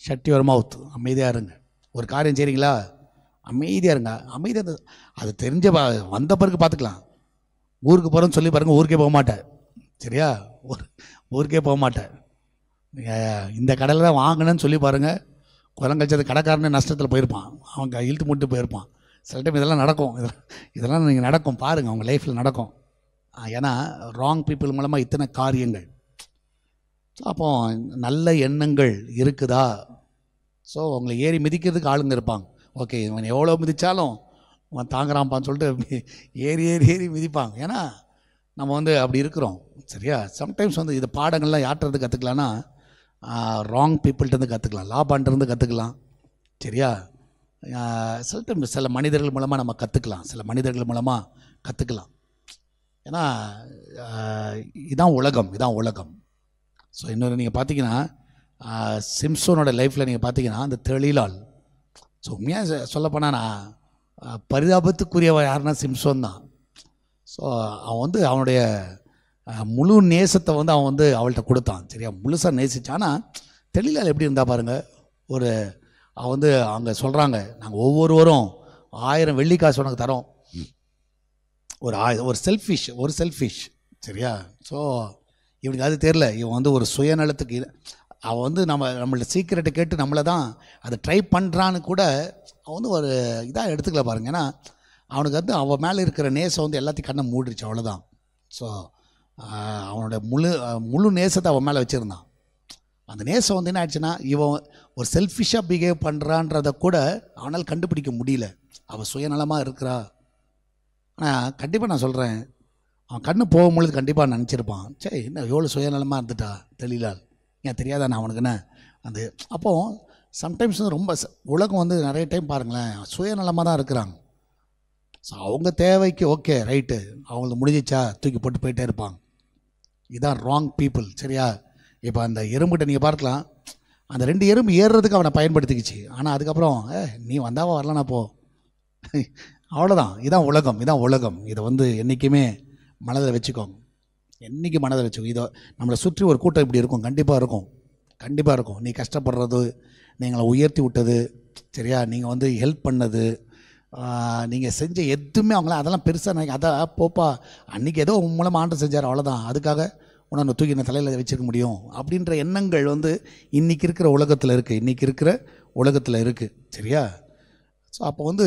ஷட் யுவர் மவுத் அமைதியாக இருங்க ஒரு காரியம் செய்கிறீங்களா அமைதியாக இருங்க அமைதியாக அது தெரிஞ்ச ப- வந்த பிறகு பார்த்துக்கலாம் ஊருக்கு போகிறோன்னு சொல்லி பாருங்கள் ஊருக்கே போக மாட்டேன் சரியா ஊர் ஊருக்கே போக மாட்டேன் நீங்கள் இந்த கடையில் தான் வாங்கினேன்னு சொல்லி பாருங்கள் குரங்கச்சது கடைக்காரனே நஷ்டத்தில் போயிருப்பான் அவங்க இழுத்து முட்டு போயிருப்பான் சில டைம் இதெல்லாம் நடக்கும் இதெல்லாம் இதெல்லாம் நீங்கள் நடக்கும் பாருங்கள் அவங்க லைஃப்பில் நடக்கும் ஆ, ஏன்னா ராங் பீப்புள் மூலமாக இத்தனை காரியங்கள் ஸோ அப்போ நல்ல எண்ணங்கள் இருக்குதா ஸோ உங்களை ஏறி மிதிக்கிறதுக்கு ஆளுங்க இருப்பாங்க ஓகே இவன் எவ்வளோ மிதித்தாலும் அவன் தாங்குறான்ப்பான்னு சொல்லிட்டு மி- ஏறி ஏறி ஏறி மிதிப்பாங்க ஏன்னா நம்ம வந்து அப்படி இருக்கிறோம் சரியா சம்டைம்ஸ் வந்து இது பாடங்கள்லாம் யார்கிட்ட கற்றுக்கலான்னா ராங் பீப்புள்கிட்டருந்து கற்றுக்கலாம் லாபான்ட்டு கற்றுக்கலாம் சரியா ஆஹ் சில டைம் சில மனிதர்கள் மூலமாக நம்ம கற்றுக்கலாம் சில மனிதர்கள் மூலமாக கற்றுக்கலாம் ஏன்னா ஆஹ் இதான் உலகம் இதான் உலகம் ஸோ இன்னொரு நீங்கள் பார்த்தீங்கன்னா ஆஹ் சிம்சோனோட லைஃப்பில் நீங்கள் பார்த்தீங்கன்னா அந்த தெளிலால் ஸோ உண்மையாக சொல்லப்போனால் நான் ஆஹ் பரிதாபத்துக்குரியவன் யாருன்னா சிம்சோன் தான் ஸோ அவன் வந்து அவனுடைய ஆஹ் முழு நேசத்தை வந்து அவன் வந்து அவள்கிட்ட கொடுத்தான் சரியா முழுசாக நேசிச்சான் ஆனால் தெளிலால் எப்படி இருந்தா பாருங்க ஒரு அவன் வந்து அங்கே சொல்கிறாங்க நாங்கள் ஒவ்வொருவரும் ஆயிரம் வெள்ளி காசு உனக்கு தரோம் ஒரு ஆய ஒரு செல்ஃபிஷ் ஒரு செல்ஃபிஷ் சரியா ஸோ இவனுக்கு அது தெரில இவன் வந்து ஒரு சுயநலத்துக்கு இது- அவன் வந்து நம்ம நம்மளோட சீக்கிரட்டை கேட்டு நம்மளை தான் அதை ட்ரை பண்ணுறான்னு கூட அவன் வந்து ஒரு இதாக எடுத்துக்கல பாருங்க ஏன்னா அவனுக்கு வந்து அவன் மேலே இருக்கிற நேசம் வந்து எல்லாத்தையும் கண்ணை மூடிடுச்சு அவ்வளோதான் ஸோ அவனோட முழு அஹ், முழு நேசத்தை அவன் மேலே வச்சுருந்தான் அந்த நேசம் வந்து என்ன ஆயிடுச்சுன்னா இவன் ஒரு செல்ஃபிஷாக பிஹேவ் பண்ணுறான்றத கூட அவனால் கண்டுபிடிக்க முடியல அவன் சுயநலமாக இருக்கிறா ஆனால் கண்டிப்பாக நான் சொல்கிறேன் அவன் கண்ணு போகும்பொழுது கண்டிப்பாக நினச்சிருப்பான் சே என்ன எவ்வளோ சுயநலமாக இருந்துட்டா தெளிலால் ஏன் தெரியாதா நான் அவனுக்கு என்ன அந்த அப்போது சம்டைம்ஸ் வந்து ரொம்ப ச- உலகம் வந்து நிறைய டைம் பாருங்களேன் சுயநலமாக தான் இருக்கிறாங்க ஸோ அவங்க தேவைக்கு ஓகே ரைட்டு அவங்களுக்கு முடிஞ்சிச்சா தூக்கி போட்டு போயிட்டே இருப்பாங்க இதான் ராங் பீப்புள் சரியா இப்போ அந்த எறும்புகிட்ட நீங்கள் பார்க்கலாம் அந்த ரெண்டு எறும்பு ஏறுறதுக்கு அவனை பயன்படுத்திக்கிச்சு ஆனால் அதுக்கப்புறம் ஏ நீ வந்தாவா வரலனா போ அவ்வளோதான் இதான் உலகம் இதான் உலகம் இதை வந்து என்றைக்குமே மனதில் வச்சுக்கோங்க என்றைக்கு மனதில் வச்சுக்கோ இதோ நம்மளை சுற்றி ஒரு கூட்டம் இப்படி இருக்கும் கண்டிப்பாக இருக்கும் கண்டிப்பாக இருக்கும் நீ கஷ்டப்படுறது நீங்களை உயர்த்தி விட்டது சரியா நீங்கள் வந்து ஹெல்ப் பண்ணது நீங்கள் செஞ்ச எதுவுமே அவங்கள அதெல்லாம் பெருசாக நினைக்க அதான் போப்பா அன்றைக்கி ஏதோ உன் மூலமாக ஆண்டு செஞ்சார் அவ்வளோதான் அதுக்காக உன்னை தூக்கி என்ன தலையில் வச்சிருக்க முடியும் அப்படின்ற எண்ணங்கள் வந்து இன்றைக்கி இருக்கிற உலகத்தில் இருக்குது இன்றைக்கி இருக்கிற உலகத்தில் இருக்குது சரியா ஸோ அப்போ வந்து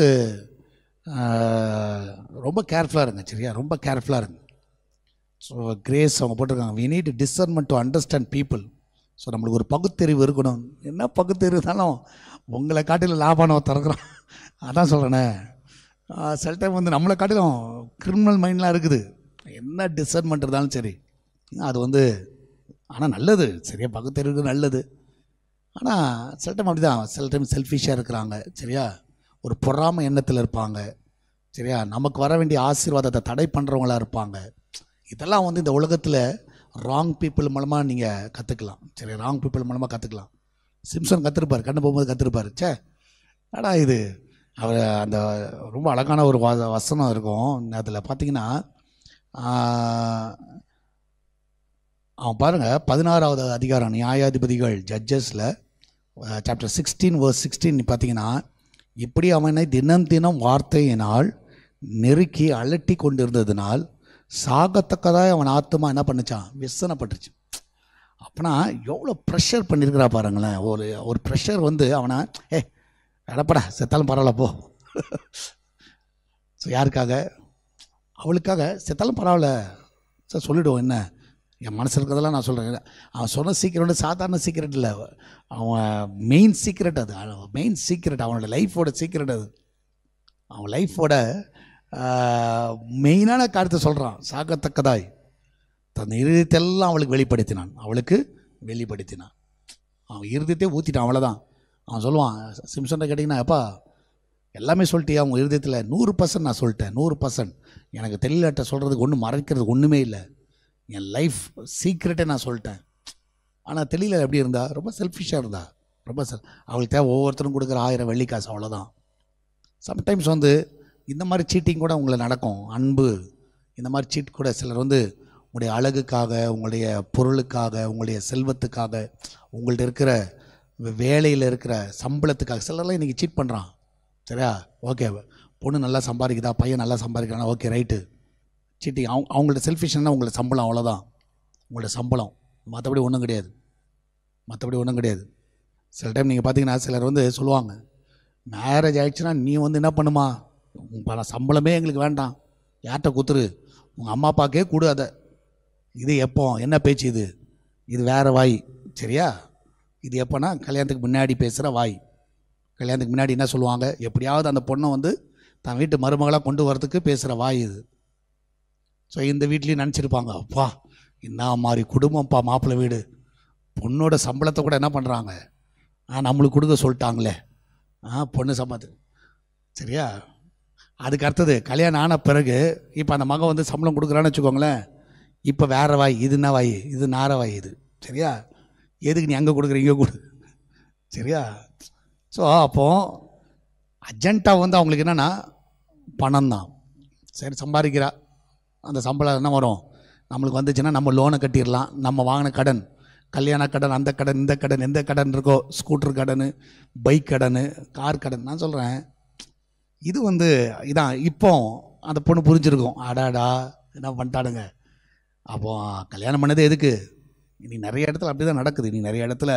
ஆஹ், ரொம்ப கேர்ஃபுல்லாக இருங்க சரியா ரொம்ப கேர்ஃபுல்லாக இருங்க ஸோ கிரேஸ் அவங்க போட்டிருக்காங்க we need discernment to understand people so நம்மளுக்கு ஒரு பகுத்தறிவு இருக்கணும் என்ன பகுத்தறிவு இருந்தாலும் உங்களை காட்டிலும் லாபானவ திறக்கிறோம் அதான் சொல்கிறேனே சில டைம் வந்து நம்மளை காட்டிலும் கிரிமினல் மைண்ட்லாம் இருக்குது என்ன டிசர்மெண்ட் இருந்தாலும் சரி அது வந்து ஆனால் நல்லது சரியா பகுத்தறிவு நல்லது ஆனால் சில டைம் அப்படி தான் சில டைம் செல்ஃபிஷாக இருக்கிறாங்க சரியா ஒரு பொறாம எண்ணத்தில் இருப்பாங்க சரியா நமக்கு வர வேண்டிய ஆசீர்வாதத்தை தடை பண்ணுறவங்களா இருப்பாங்க இதெல்லாம் வந்து இந்த உலகத்தில் ராங் பீப்புள் மூலமாக நீங்கள் கற்றுக்கலாம் சரி ராங் பீப்புள் மூலமாக கற்றுக்கலாம் சிம்சன் கற்றுருப்பார் கண்ணு போகும்போது கற்றுருப்பார் ச்சே அடா இது அவர் அந்த ரொம்ப அழகான ஒரு வ வசனம் இருக்கும் அதில் பார்த்தீங்கன்னா ஆஹ், அவன் பாருங்கள் பதினாறாவது அதிகாரம் நியாயாதிபதிகள் ஜட்ஜஸில் சாப்டர் சிக்ஸ்டீன் வேர்ஸ் சிக்ஸ்டீன் பார்த்தீங்கன்னா இப்படி அவனை தினம் தினம் வார்த்தையினால் நெருக்கி அலட்டி கொண்டிருந்ததினால் சாகத்தக்கதாக அவன் ஆத்துமா என்ன பண்ணுச்சான் விசனப்பட்டுச்சு அப்பனா எவ்வளோ ப்ரெஷர் பண்ணியிருக்கிறா பாருங்களேன் ஒரு ஒரு ப்ரெஷர் வந்து அவனை ஏ அடப்படா செத்தாலும் பரவாயில்ல போ ஸோ யாருக்காக அவளுக்காக செத்தாலும் பரவாயில்ல சார் சொல்லிவிடுவோம் என்ன என் மனசில் இருக்கிறதெல்லாம் நான் சொல்கிறேன் அவன் சொன்ன சீக்கிரம் வந்து சாதாரண சீக்கிரட் இல்லை அவன் மெயின் சீக்கிரட் அது மெயின் சீக்கிரட் அவனோட லைஃபோட சீக்கிரட் அது அவன் லைஃபோட மெயினான காரியத்தை சொல்கிறான் சாகத்தக்கதாய் தன் இருதயத்தெல்லாம் அவளுக்கு வெளிப்படுத்தினான் அவளுக்கு வெளிப்படுத்தினான் அவன் இருதயத்தை ஊற்றிட்டான் அவ்வளோதான் அவன் சொல்லுவான் சிம்சன்ட்ட கேட்டிங்கன்னா அப்பா எல்லாமே சொல்லிட்டியா உங்கள் இருதயத்தில் நூறு பர்சன்ட் நான் சொல்லிட்டேன் நூறு பர்சன்ட் எனக்கு தெரியலட்ட சொல்கிறதுக்கு ஒன்றும் மறைக்கிறதுக்கு ஒன்றுமே இல்லை என் லைஃப் சீக்ரெட்டே நான் சொல்லிட்டேன் ஆனால் தெரியல எப்படி இருந்தா ரொம்ப செல்ஃபிஷாக இருந்தா ரொம்ப செல் அவளுக்கு தேவை ஒவ்வொருத்தரும் கொடுக்குற ஆயிரம் வெள்ளி காசு அவ்வளோதான் சம்டைம்ஸ் வந்து இந்த மாதிரி சீட்டிங் கூட உங்களை நடக்கும் அன்பு இந்த மாதிரி சீட் கூட சிலர் வந்து உங்களுடைய அழகுக்காக உங்களுடைய பொருளுக்காக உங்களுடைய செல்வத்துக்காக உங்கள்ட்ட இருக்கிற வேலையில் இருக்கிற சம்பளத்துக்காக சிலர்லாம் இன்றைக்கி சீட் பண்ணுறான் சரியா ஓகே பொண்ணு நல்லா சம்பாதிக்குதா பையன் நல்லா சம்பாதிக்கிறானா ஓகே ரைட்டு சீட்டிங் அவங்க அவங்களோட செல்ஃபிஷ்னா உங்களோட சம்பளம் அவ்வளோதான் உங்களோட சம்பளம் மற்றபடி ஒன்றும் கிடையாது மற்றபடி ஒன்றும் கிடையாது சில டைம் நீங்கள் பார்த்தீங்கன்னா சிலர் வந்து சொல்லுவாங்க மேரேஜ் ஆயிடுச்சுன்னா நீ வந்து என்ன பண்ணுமா உன் பண சம்பளமே எங்களுக்கு வேண்டாம் யார்கிட்ட குத்துரு உங்கள் அம்மா அப்பாக்கே கொடு அதை இது எப்போ என்ன பேச்சு இது இது வேறு வாய் சரியா இது எப்போனா கல்யாணத்துக்கு முன்னாடி பேசுகிற வாய் கல்யாணத்துக்கு முன்னாடி என்ன சொல்லுவாங்க எப்படியாவது அந்த பொண்ணை வந்து தன் வீட்டு மருமகளாக கொண்டு வரதுக்கு பேசுகிற வாய் இது ஸோ இந்த வீட்லேயும் நினச்சிருப்பாங்க அப்பா என்ன மாதிரி குடும்பம்ப்பா மாப்பிள்ளை வீடு பொண்ணோட சம்பளத்தை கூட என்ன பண்ணுறாங்க ஆ நம்மளுக்கு கொடுக்க சொல்லிட்டாங்களே ஆ பொண்ணு சம்பளத்து சரியா அதுக்கு அடுத்தது கல்யாணம் ஆன பிறகு இப்போ அந்த மகன் வந்து சம்பளம் கொடுக்குறான்னு வச்சுக்கோங்களேன் இப்போ வேற வாய் இது என்ன வாய் இது நார வாய் இது சரியா எதுக்கு நீ அங்கே கொடுக்குற இங்கே கொடு சரியா ஸோ அப்போது அர்ஜென்ட்டாக வந்து அவங்களுக்கு என்னென்னா பணம் தான் சரி சம்பாதிக்கிறா அந்த சம்பளம் என்ன வரும் நம்மளுக்கு வந்துச்சுன்னா நம்ம லோனை கட்டிடலாம் நம்ம வாங்கின கடன் கல்யாண கடன் அந்த கடன் இந்த கடன் எந்த கடன் இருக்கோ ஸ்கூட்டர் கடன் பைக் கடன் கார் கடன் நான் சொல்கிறேன் இது வந்து இதான் இப்போ அந்த பொண்ணு புரிஞ்சிருக்கும் அடாடா என்ன பண்ணிட்டானுங்க அப்போ கல்யாணம் பண்ணது எதுக்கு இனி நிறைய இடத்துல அப்படி தான் நடக்குது இனி நிறைய இடத்துல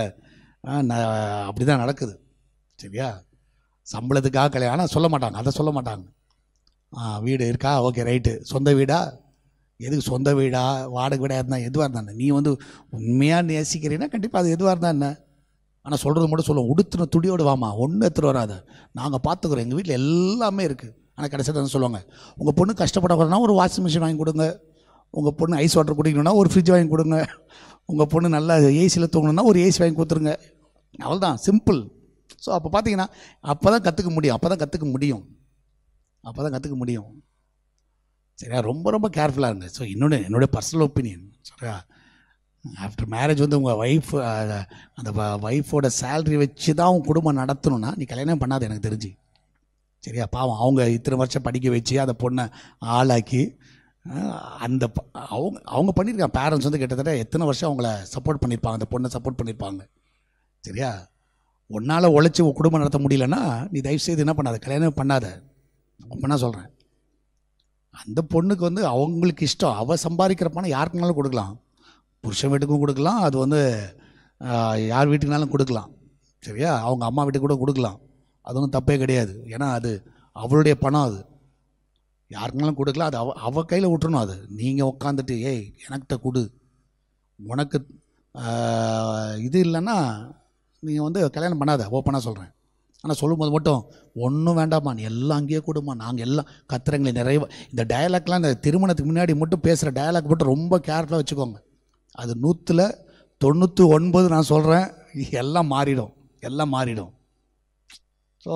அப்படி தான் நடக்குது சரியா சம்பளத்துக்காக கல்யாணம் ஆனால் சொல்ல மாட்டாங்க அதை சொல்ல மாட்டாங்க ஆ வீடு இருக்கா ஓகே ரைட்டு சொந்த வீடா எதுக்கு சொந்த வீடா வாடகை வீடாக இருந்தால் எதுவாக இருந்தா நீ வந்து உண்மையாக நேசிக்கிறீன்னா கண்டிப்பாக அது எதுவாக இருந்தா என்ன ஆனால் சொல்கிறது மட்டும் சொல்லுவோம் உடுத்துன துடியோடு வாமா ஒன்றும் எடுத்துகிட்டு வராத நாங்கள் பார்த்துக்குறோம் எங்கள் வீட்டில் எல்லாமே இருக்குது ஆனால் கடைசியில் என்ன சொல்லுவாங்க உங்கள் பொண்ணு கஷ்டப்படக்கூடாதுனா ஒரு வாஷிங் மிஷின் வாங்கி கொடுங்க உங்கள் பொண்ணு ஐஸ் வாட்டர் குடிக்கணும்னா ஒரு ஃப்ரிட்ஜ் வாங்கி கொடுங்க உங்கள் பொண்ணு நல்லா ஏசியில் தூங்கணும்னா ஒரு ஏசி வாங்கி கொடுத்துருங்க அவ்வளோதான் சிம்பிள் ஸோ அப்போ பார்த்தீங்கன்னா அப்போ தான் கற்றுக்க முடியும் அப்போ தான் கற்றுக்க முடியும் அப்போ தான் கற்றுக்க முடியும் சரியா ரொம்ப ரொம்ப கேர்ஃபுல்லாக இருங்க ஸோ இன்னொன்று என்னுடைய பர்சனல் ஒப்பீனியன் சரியா ஆஃப்டர் மேரேஜ் வந்து உங்கள் ஒய்ஃப் அந்த ஒய்ஃபோட சேலரி வச்சு தான் உன் குடும்பம் நடத்தணும்னா நீ கல்யாணம் பண்ணாத எனக்கு தெரிஞ்சு சரியா பாவம் அவங்க இத்தனை வருஷம் படிக்க வச்சு அந்த பொண்ணை ஆளாக்கி அஹ், அந்த ப- அவங்க அவங்க பண்ணியிருக்காங்க பேரண்ட்ஸ் வந்து கிட்டத்தட்ட எத்தனை வருஷம் அவங்கள சப்போர்ட் பண்ணியிருப்பாங்க அந்த பொண்ணை சப்போர்ட் பண்ணியிருப்பாங்க சரியா உன்னால் உழைச்சி உன் குடும்பம் நடத்த முடியலன்னா நீ தயவு செய்து என்ன பண்ணாத கல்யாணம் பண்ணாத அப்போ நான் சொல்கிறேன் அந்த பொண்ணுக்கு வந்து அவங்களுக்கு இஷ்டம் அவள் சம்பாதிக்கிற பணம் யாருக்குனாலும் கொடுக்கலாம் புருஷன் வீட்டுக்கும் கொடுக்கலாம் அது வந்து ஆஹ், யார் வீட்டுக்குனாலும் கொடுக்கலாம் சரியா அவங்க அம்மா வீட்டுக்கு கூட கொடுக்கலாம் அது ஒன்றும் தப்பே கிடையாது ஏன்னா அது அவளுடைய பணம் அது யாருக்குனாலும் கொடுக்கலாம் அது அவ அவ கையில் விட்டுறணும் அது நீங்கள் உட்காந்துட்டு ஏய் எனக்கிட்ட கொடு உனக்கு ஆஹ், இது இல்லைன்னா நீங்கள் வந்து கல்யாணம் பண்ணாத ஓப்பனாக சொல்கிறேன் ஆனால் சொல்லும்போது மட்டும் ஒன்றும் வேண்டாம்மா நீ எல்லாம் அங்கேயே கொடுமா நாங்கள் எல்லாம் கத்துறங்களை நிறைய இந்த டயலாக்லாம் இந்த திருமணத்துக்கு முன்னாடி மட்டும் பேசுகிற டயலாக் மட்டும் ரொம்ப கேர்ஃபுல்லாக வச்சுக்கோங்க அது நூற்றில் தொண்ணூற்றி ஒன்பது நான் சொல்கிறேன் எல்லாம் மாறிடும் எல்லாம் மாறிடும் ஸோ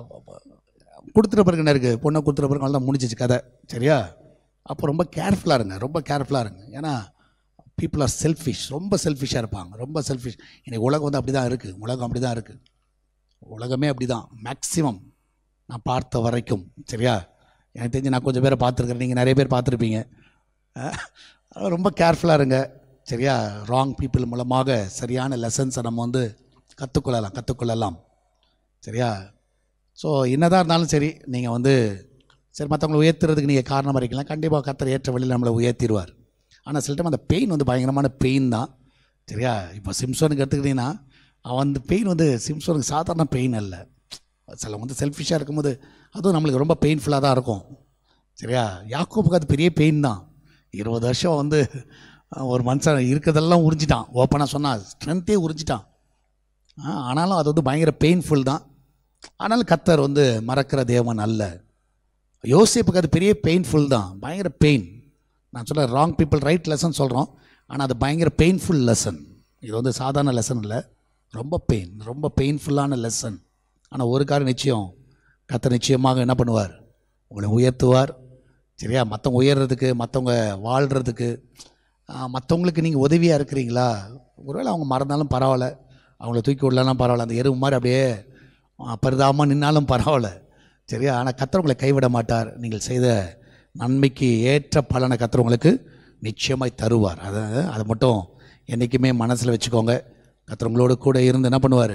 கொடுத்துட்ட பிறகு என்ன இருக்குது பொண்ணை கொடுத்துட்ட பிறகு நல்லா முடிஞ்சிச்சு கதை சரியா அப்போ ரொம்ப கேர்ஃபுல்லாக இருங்க ரொம்ப கேர்ஃபுல்லாக இருங்க ஏன்னா பீப்புள் ஆர் செல்ஃபிஷ் ரொம்ப செல்ஃபிஷாக இருப்பாங்க ரொம்ப செல்ஃபிஷ் இன்னைக்கு உலகம் வந்து அப்படி தான் இருக்குது உலகம் அப்படி தான் இருக்குது உலகமே அப்படி தான் மேக்ஸிமம் நான் பார்த்த வரைக்கும் சரியா எனக்கு தெரிஞ்சு நான் கொஞ்சம் பேரை பார்த்துருக்கேன் நீங்கள் நிறைய பேர் பார்த்துருப்பீங்க அஹ், ரொம்ப கேர்ஃபுல்லாக இருங்க சரியா ராங் பீப்புள் மூலமாக சரியான லெசன்ஸை நம்ம வந்து கற்றுக்கொள்ளலாம் கற்றுக்கொள்ளலாம் சரியா ஸோ என்னதான் இருந்தாலும் சரி நீங்கள் வந்து சரி மற்றவங்களை உயர்த்துறதுக்கு நீங்கள் காரணமாக இருக்கலாம் கண்டிப்பாக கத்தர் ஏற்ற வழியில் நம்மளை உயர்த்திடுவார் ஆனால் சில டைம் அந்த பெயின் வந்து பயங்கரமான பெயின் தான் சரியா இப்போ சிம்சோனுக்கு எடுத்துக்கிட்டிங்கன்னா அவன் அந்த பெயின் வந்து சிம்சோனுக்கு சாதாரண பெயின் அல்ல சில வந்து செல்ஃபிஷாக இருக்கும்போது அதுவும் நம்மளுக்கு ரொம்ப பெயின்ஃபுல்லாக தான் இருக்கும் சரியா யாக்கோப்புக்கு அது பெரிய பெயின் தான் இருபது வருஷம் வந்து அஹ், ஒரு மனுஷன் இருக்கிறதெல்லாம் உறிஞ்சிட்டான் ஓப்பனாக சொன்னால் ஸ்ட்ரென்த்தே உறிஞ்சிட்டான் ஆ, ஆனாலும் அது வந்து பயங்கர பெயின்ஃபுல் தான் ஆனாலும் கத்தர் வந்து மறக்கிற தேவன் அல்ல யோசிப்புக்கு அது பெரிய பெயின்ஃபுல் தான் பயங்கர பெயின் நான் சொல்ல ராங் பீப்புள் ரைட் லெசன் சொல்கிறோம் ஆனால் அது பயங்கர பெயின்ஃபுல் லெசன் இது வந்து சாதாரண லெசன் இல்லை ரொம்ப பெயின் ரொம்ப பெயின்ஃபுல்லான லெசன் ஆனால் ஒரு காரியம் நிச்சயம் கத்தர் நிச்சயமாக என்ன பண்ணுவார் உங்களை உயர்த்துவார் சரியா மற்றவங்க உயர்றதுக்கு மற்றவங்க வாழ்கிறதுக்கு மற்றவங்களுக்கு நீங்கள் உதவியாக இருக்கிறீங்களா ஒருவேளை அவங்க மறந்தாலும் பரவாயில்ல அவங்கள தூக்கி விடலாம் பரவாயில்ல அந்த எருவு மாதிரி அப்படியே பரிதாபமாக நின்னாலும் பரவாயில்ல சரியா ஆனால் கத்தர் உங்களை கைவிட மாட்டார் நீங்கள் செய்த நன்மைக்கு ஏற்ற பலனை கத்தர் உங்களுக்கு நிச்சயமாய் தருவார் அதை அதை மட்டும் என்றைக்குமே மனசில் வச்சுக்கோங்க கத்தர் உங்களோட கூட இருந்து என்ன பண்ணுவார்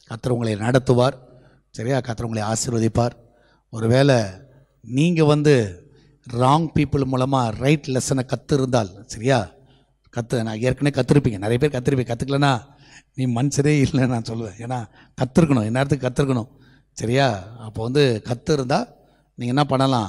கத்தர் உங்களை நடத்துவார் சரியா கத்தர் உங்களை ஆசீர்வதிப்பார் ஒருவேளை நீங்கள் வந்து ராங் பீப்புள் மூலமாக ரைட் லெசனை கற்றுருந்தால் சரியா கற்று நான் ஏற்கனவே கற்றுருப்பீங்க நிறைய பேர் கற்றுருப்பீங்க கற்றுக்கலனா நீ மனுஷரே இல்லை நான் சொல்லுவேன் ஏன்னா கற்றுருக்கணும் இந்நேரத்துக்கு கற்றுருக்கணும் சரியா அப்போ வந்து கற்று இருந்தால் நீங்கள் என்ன பண்ணலாம்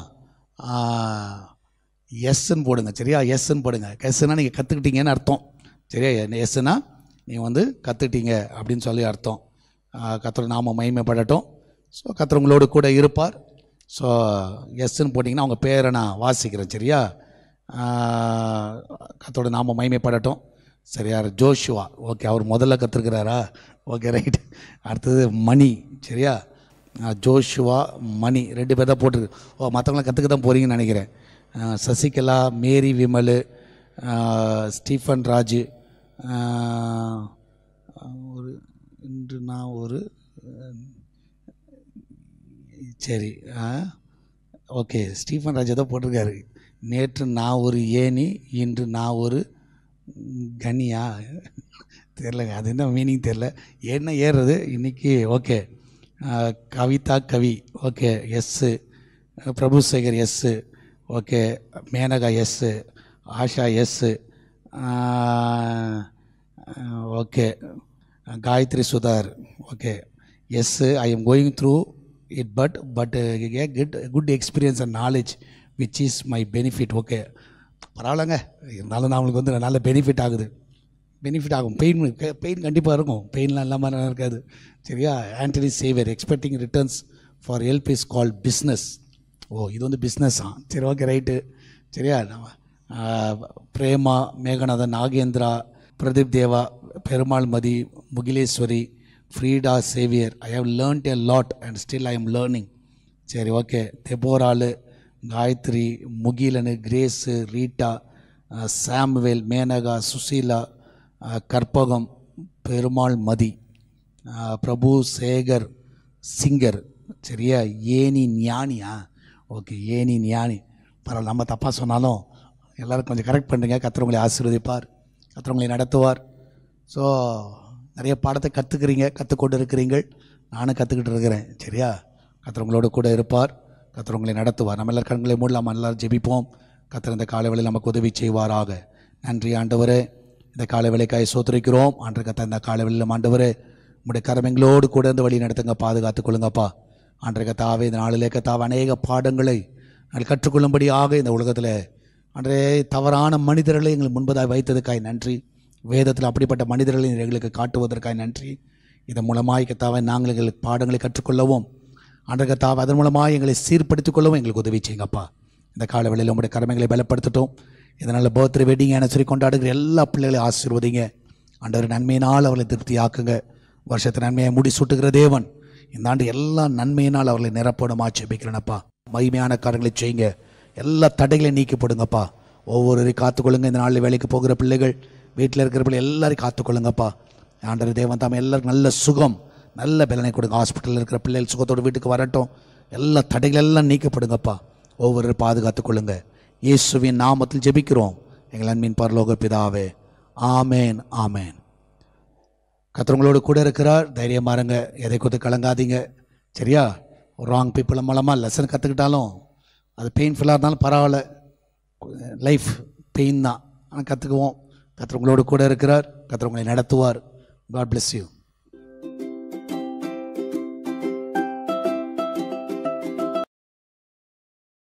எஸ்ன்னு போடுங்க சரியா எஸ்ன்னு போடுங்க எஸ்ன்னா நீங்கள் கற்றுக்கிட்டீங்கன்னு அர்த்தம் சரியா எஸ்ன்னா நீங்கள் வந்து கற்றுக்கிட்டீங்க அப்படின்னு சொல்லி அர்த்தம் கத்திர நாம மகிமைப்படட்டும் ஸோ கத்திர உங்களோடு கூட இருப்பார் ஸோ எஸ்ன்னு போட்டிங்கன்னா அவங்க பேரை நான் வாசிக்கிறேன் சரியா கத்தோட நாம மகிமைப்படட்டும் சரியா ஜோஷுவா ஓகே அவர் முதல்ல கற்றுருக்கிறாரா ஓகே ரைட் அடுத்தது மணி சரியா ஆ, ஜோஷுவா மணி ரெண்டு பேர் தான் போட்டிருக்கு ஓ மற்றவங்களாம் கற்றுக்க தான் போகிறீங்கன்னு நினைக்கிறேன் ஆ, சசிகலா மேரி விமல் ஆ, ஸ்டீஃபன் ராஜு ஆ, ஒரு இன்று நான் ஒரு சரி ஆ ஓகே ஸ்டீஃபன் ராஜா தான் போட்டிருக்காரு நேற்று நான் ஒரு ஏணி இன்று நான் ஒரு ம், கனியா தெரிலங்க அது என்ன மீனிங் தெரில என்ன ஏறுறது இன்றைக்கி okay Kavitha Kavi okay yes Prabhu Sekar yes okay Menaka yes Asha yes okay Gayathri Sudhar okay yes I am going through it but but get good experience and knowledge which is my benefit okay பரவாயில்லங்க இருந்தாலும் நம்மளுக்கு வந்து நல்ல பெனிஃபிட் ஆகுது பெனிஃபிட் ஆகும் பெயின் பெயின் கண்டிப்பாக இருக்கும் பெயின்லாம் இல்லாமல் நல்லா இருக்காது சரியா Antony Xavier expecting returns for help is call business oh இது வந்து பிஸ்னஸா சரி ஓகே ரைட்டு சரியா நம்ம ஆ, Prema Meghanathan Nagendra Pradeep Deva Perumal Mathi Mugileswari Frieda Xavier I have learnt a lot and still I am learning சரி ஓகே தெபோராலு Gayathri Mugilan Grace Rita ah, Samuel Menaka Susheela ah, Karpagam Perumal Mathi ah, Prabhu Sekar singer சரியா ஏனி ஞானியா ஓகே ஏனி ஞானி பரவாயில்ல நம்ம தப்பாக சொன்னாலும் எல்லோரும் கொஞ்சம் கரெக்ட் பண்ணுறீங்க கத்திரவங்களை ஆசீர்வதிப்பார் கத்திரவங்களை நடத்துவார் ஸோ நிறைய பாடத்தை கற்றுக்கிறீங்க கற்றுக்கொண்டு இருக்கிறீங்கள் நானும் கற்றுக்கிட்டு இருக்கிறேன் சரியா கத்திரவங்களோட கூட இருப்பார் கத்திரவங்களை நடத்துவார் நம்ம எல்லாரும் கண்களை மூடலாம் எல்லாரும் ஜெபிப்போம் கத்திர இந்த காலை வேளையில் நமக்கு உதவி செய்வாராக நன்றி ஆண்டவரே இந்த காலை வேலைக்காய் சோத்திரிக்கிறோம் ஆண்டு கத்த இந்த காலை வேளையில் ஆண்டவரே உங்களுடைய கரமெங்களோடு கூட இருந்து வழி நடத்துங்க பாதுகாத்துக் கொள்ளுங்கப்பா ஆண்டரை கத்தாவே இந்த நாளிலே கத்தாவே அநேக பாடங்களை நாங்கள் கற்றுக்கொள்ளும்படியாக இந்த உலகத்தில் அன்றே தவறான மனிதர்களை எங்களுக்கு முன்பதாக வைத்ததுக்காய் நன்றி வேதத்தில் அப்படிப்பட்ட மனிதர்களை நீர் எங்களுக்கு காட்டுவதற்காய் நன்றி இதன் மூலமாய் கத்தாவை நாங்கள் எங்களுக்கு பாடங்களை கற்றுக்கொள்ளவும் அன்ற கத்தாவை அதன் மூலமாக எங்களை சீர்படுத்திக் கொள்ளவும் எங்களுக்கு உதவி செய்யுங்கப்பா இந்த கால வேளையில் உங்களுடைய கடமைகளை பலப்படுத்தட்டும் இதனால் பர்த்டே வெட்டிங் சொல்லி கொண்டாடுகிற எல்லா பிள்ளைகளையும் ஆசீர்வதிங்க ஆண்டவர் நன்மையினால் அவர்களை திருப்தியாக்குங்க வருஷத்து நன்மையை முடிசூட்டுகிற தேவன் இந்த ஆண்டு எல்லா நன்மையினால் அவர்களை நிரப்படும் ஆட்சேபிக்கிறேனப்பா மகிமையான காரியங்களை செய்யுங்க எல்லா தடைகளையும் நீக்கப்படுங்கப்பா ஒவ்வொருவரையும் காத்துக்கொள்ளுங்க இந்த நாளில் வேலைக்கு போகிற பிள்ளைகள் வீட்டில் இருக்கிற பிள்ளை எல்லாரையும் காத்துக்கொள்ளுங்கப்பா ஆண்டவர் தேவன் தாம் எல்லாருக்கும் நல்ல சுகம் நல்ல பலனை கொடுங்க ஹாஸ்பிட்டலில் இருக்கிற பிள்ளைகள் சுகத்தோடு வீட்டுக்கு வரட்டும் எல்லா தடைகள் எல்லாம் நீக்கப்படுங்கப்பா ஒவ்வொரு பாதுகாத்துக் கொள்ளுங்க இயேசுவின் நாமத்தில் ஜெபிக்கிறோம் எங்கள் அன்பின் பரலோக பிதாவே ஆமேன் ஆமேன் கத்திரங்களோடு கூட இருக்கிறார் தைரியமா இருங்க எதை கொடுத்து கலங்காதீங்க சரியா ராங் பீப்புள் மூலமாக லெசன் கற்றுக்கிட்டாலும் அது பெயின்ஃபுல்லாக இருந்தாலும் பரவாயில்ல லைஃப் பெயின் தான் ஆனால் கற்றுக்குவோம் கத்திரங்களோடு கூட இருக்கிறார் கத்திரவங்களை நடத்துவார் காட் bless யூ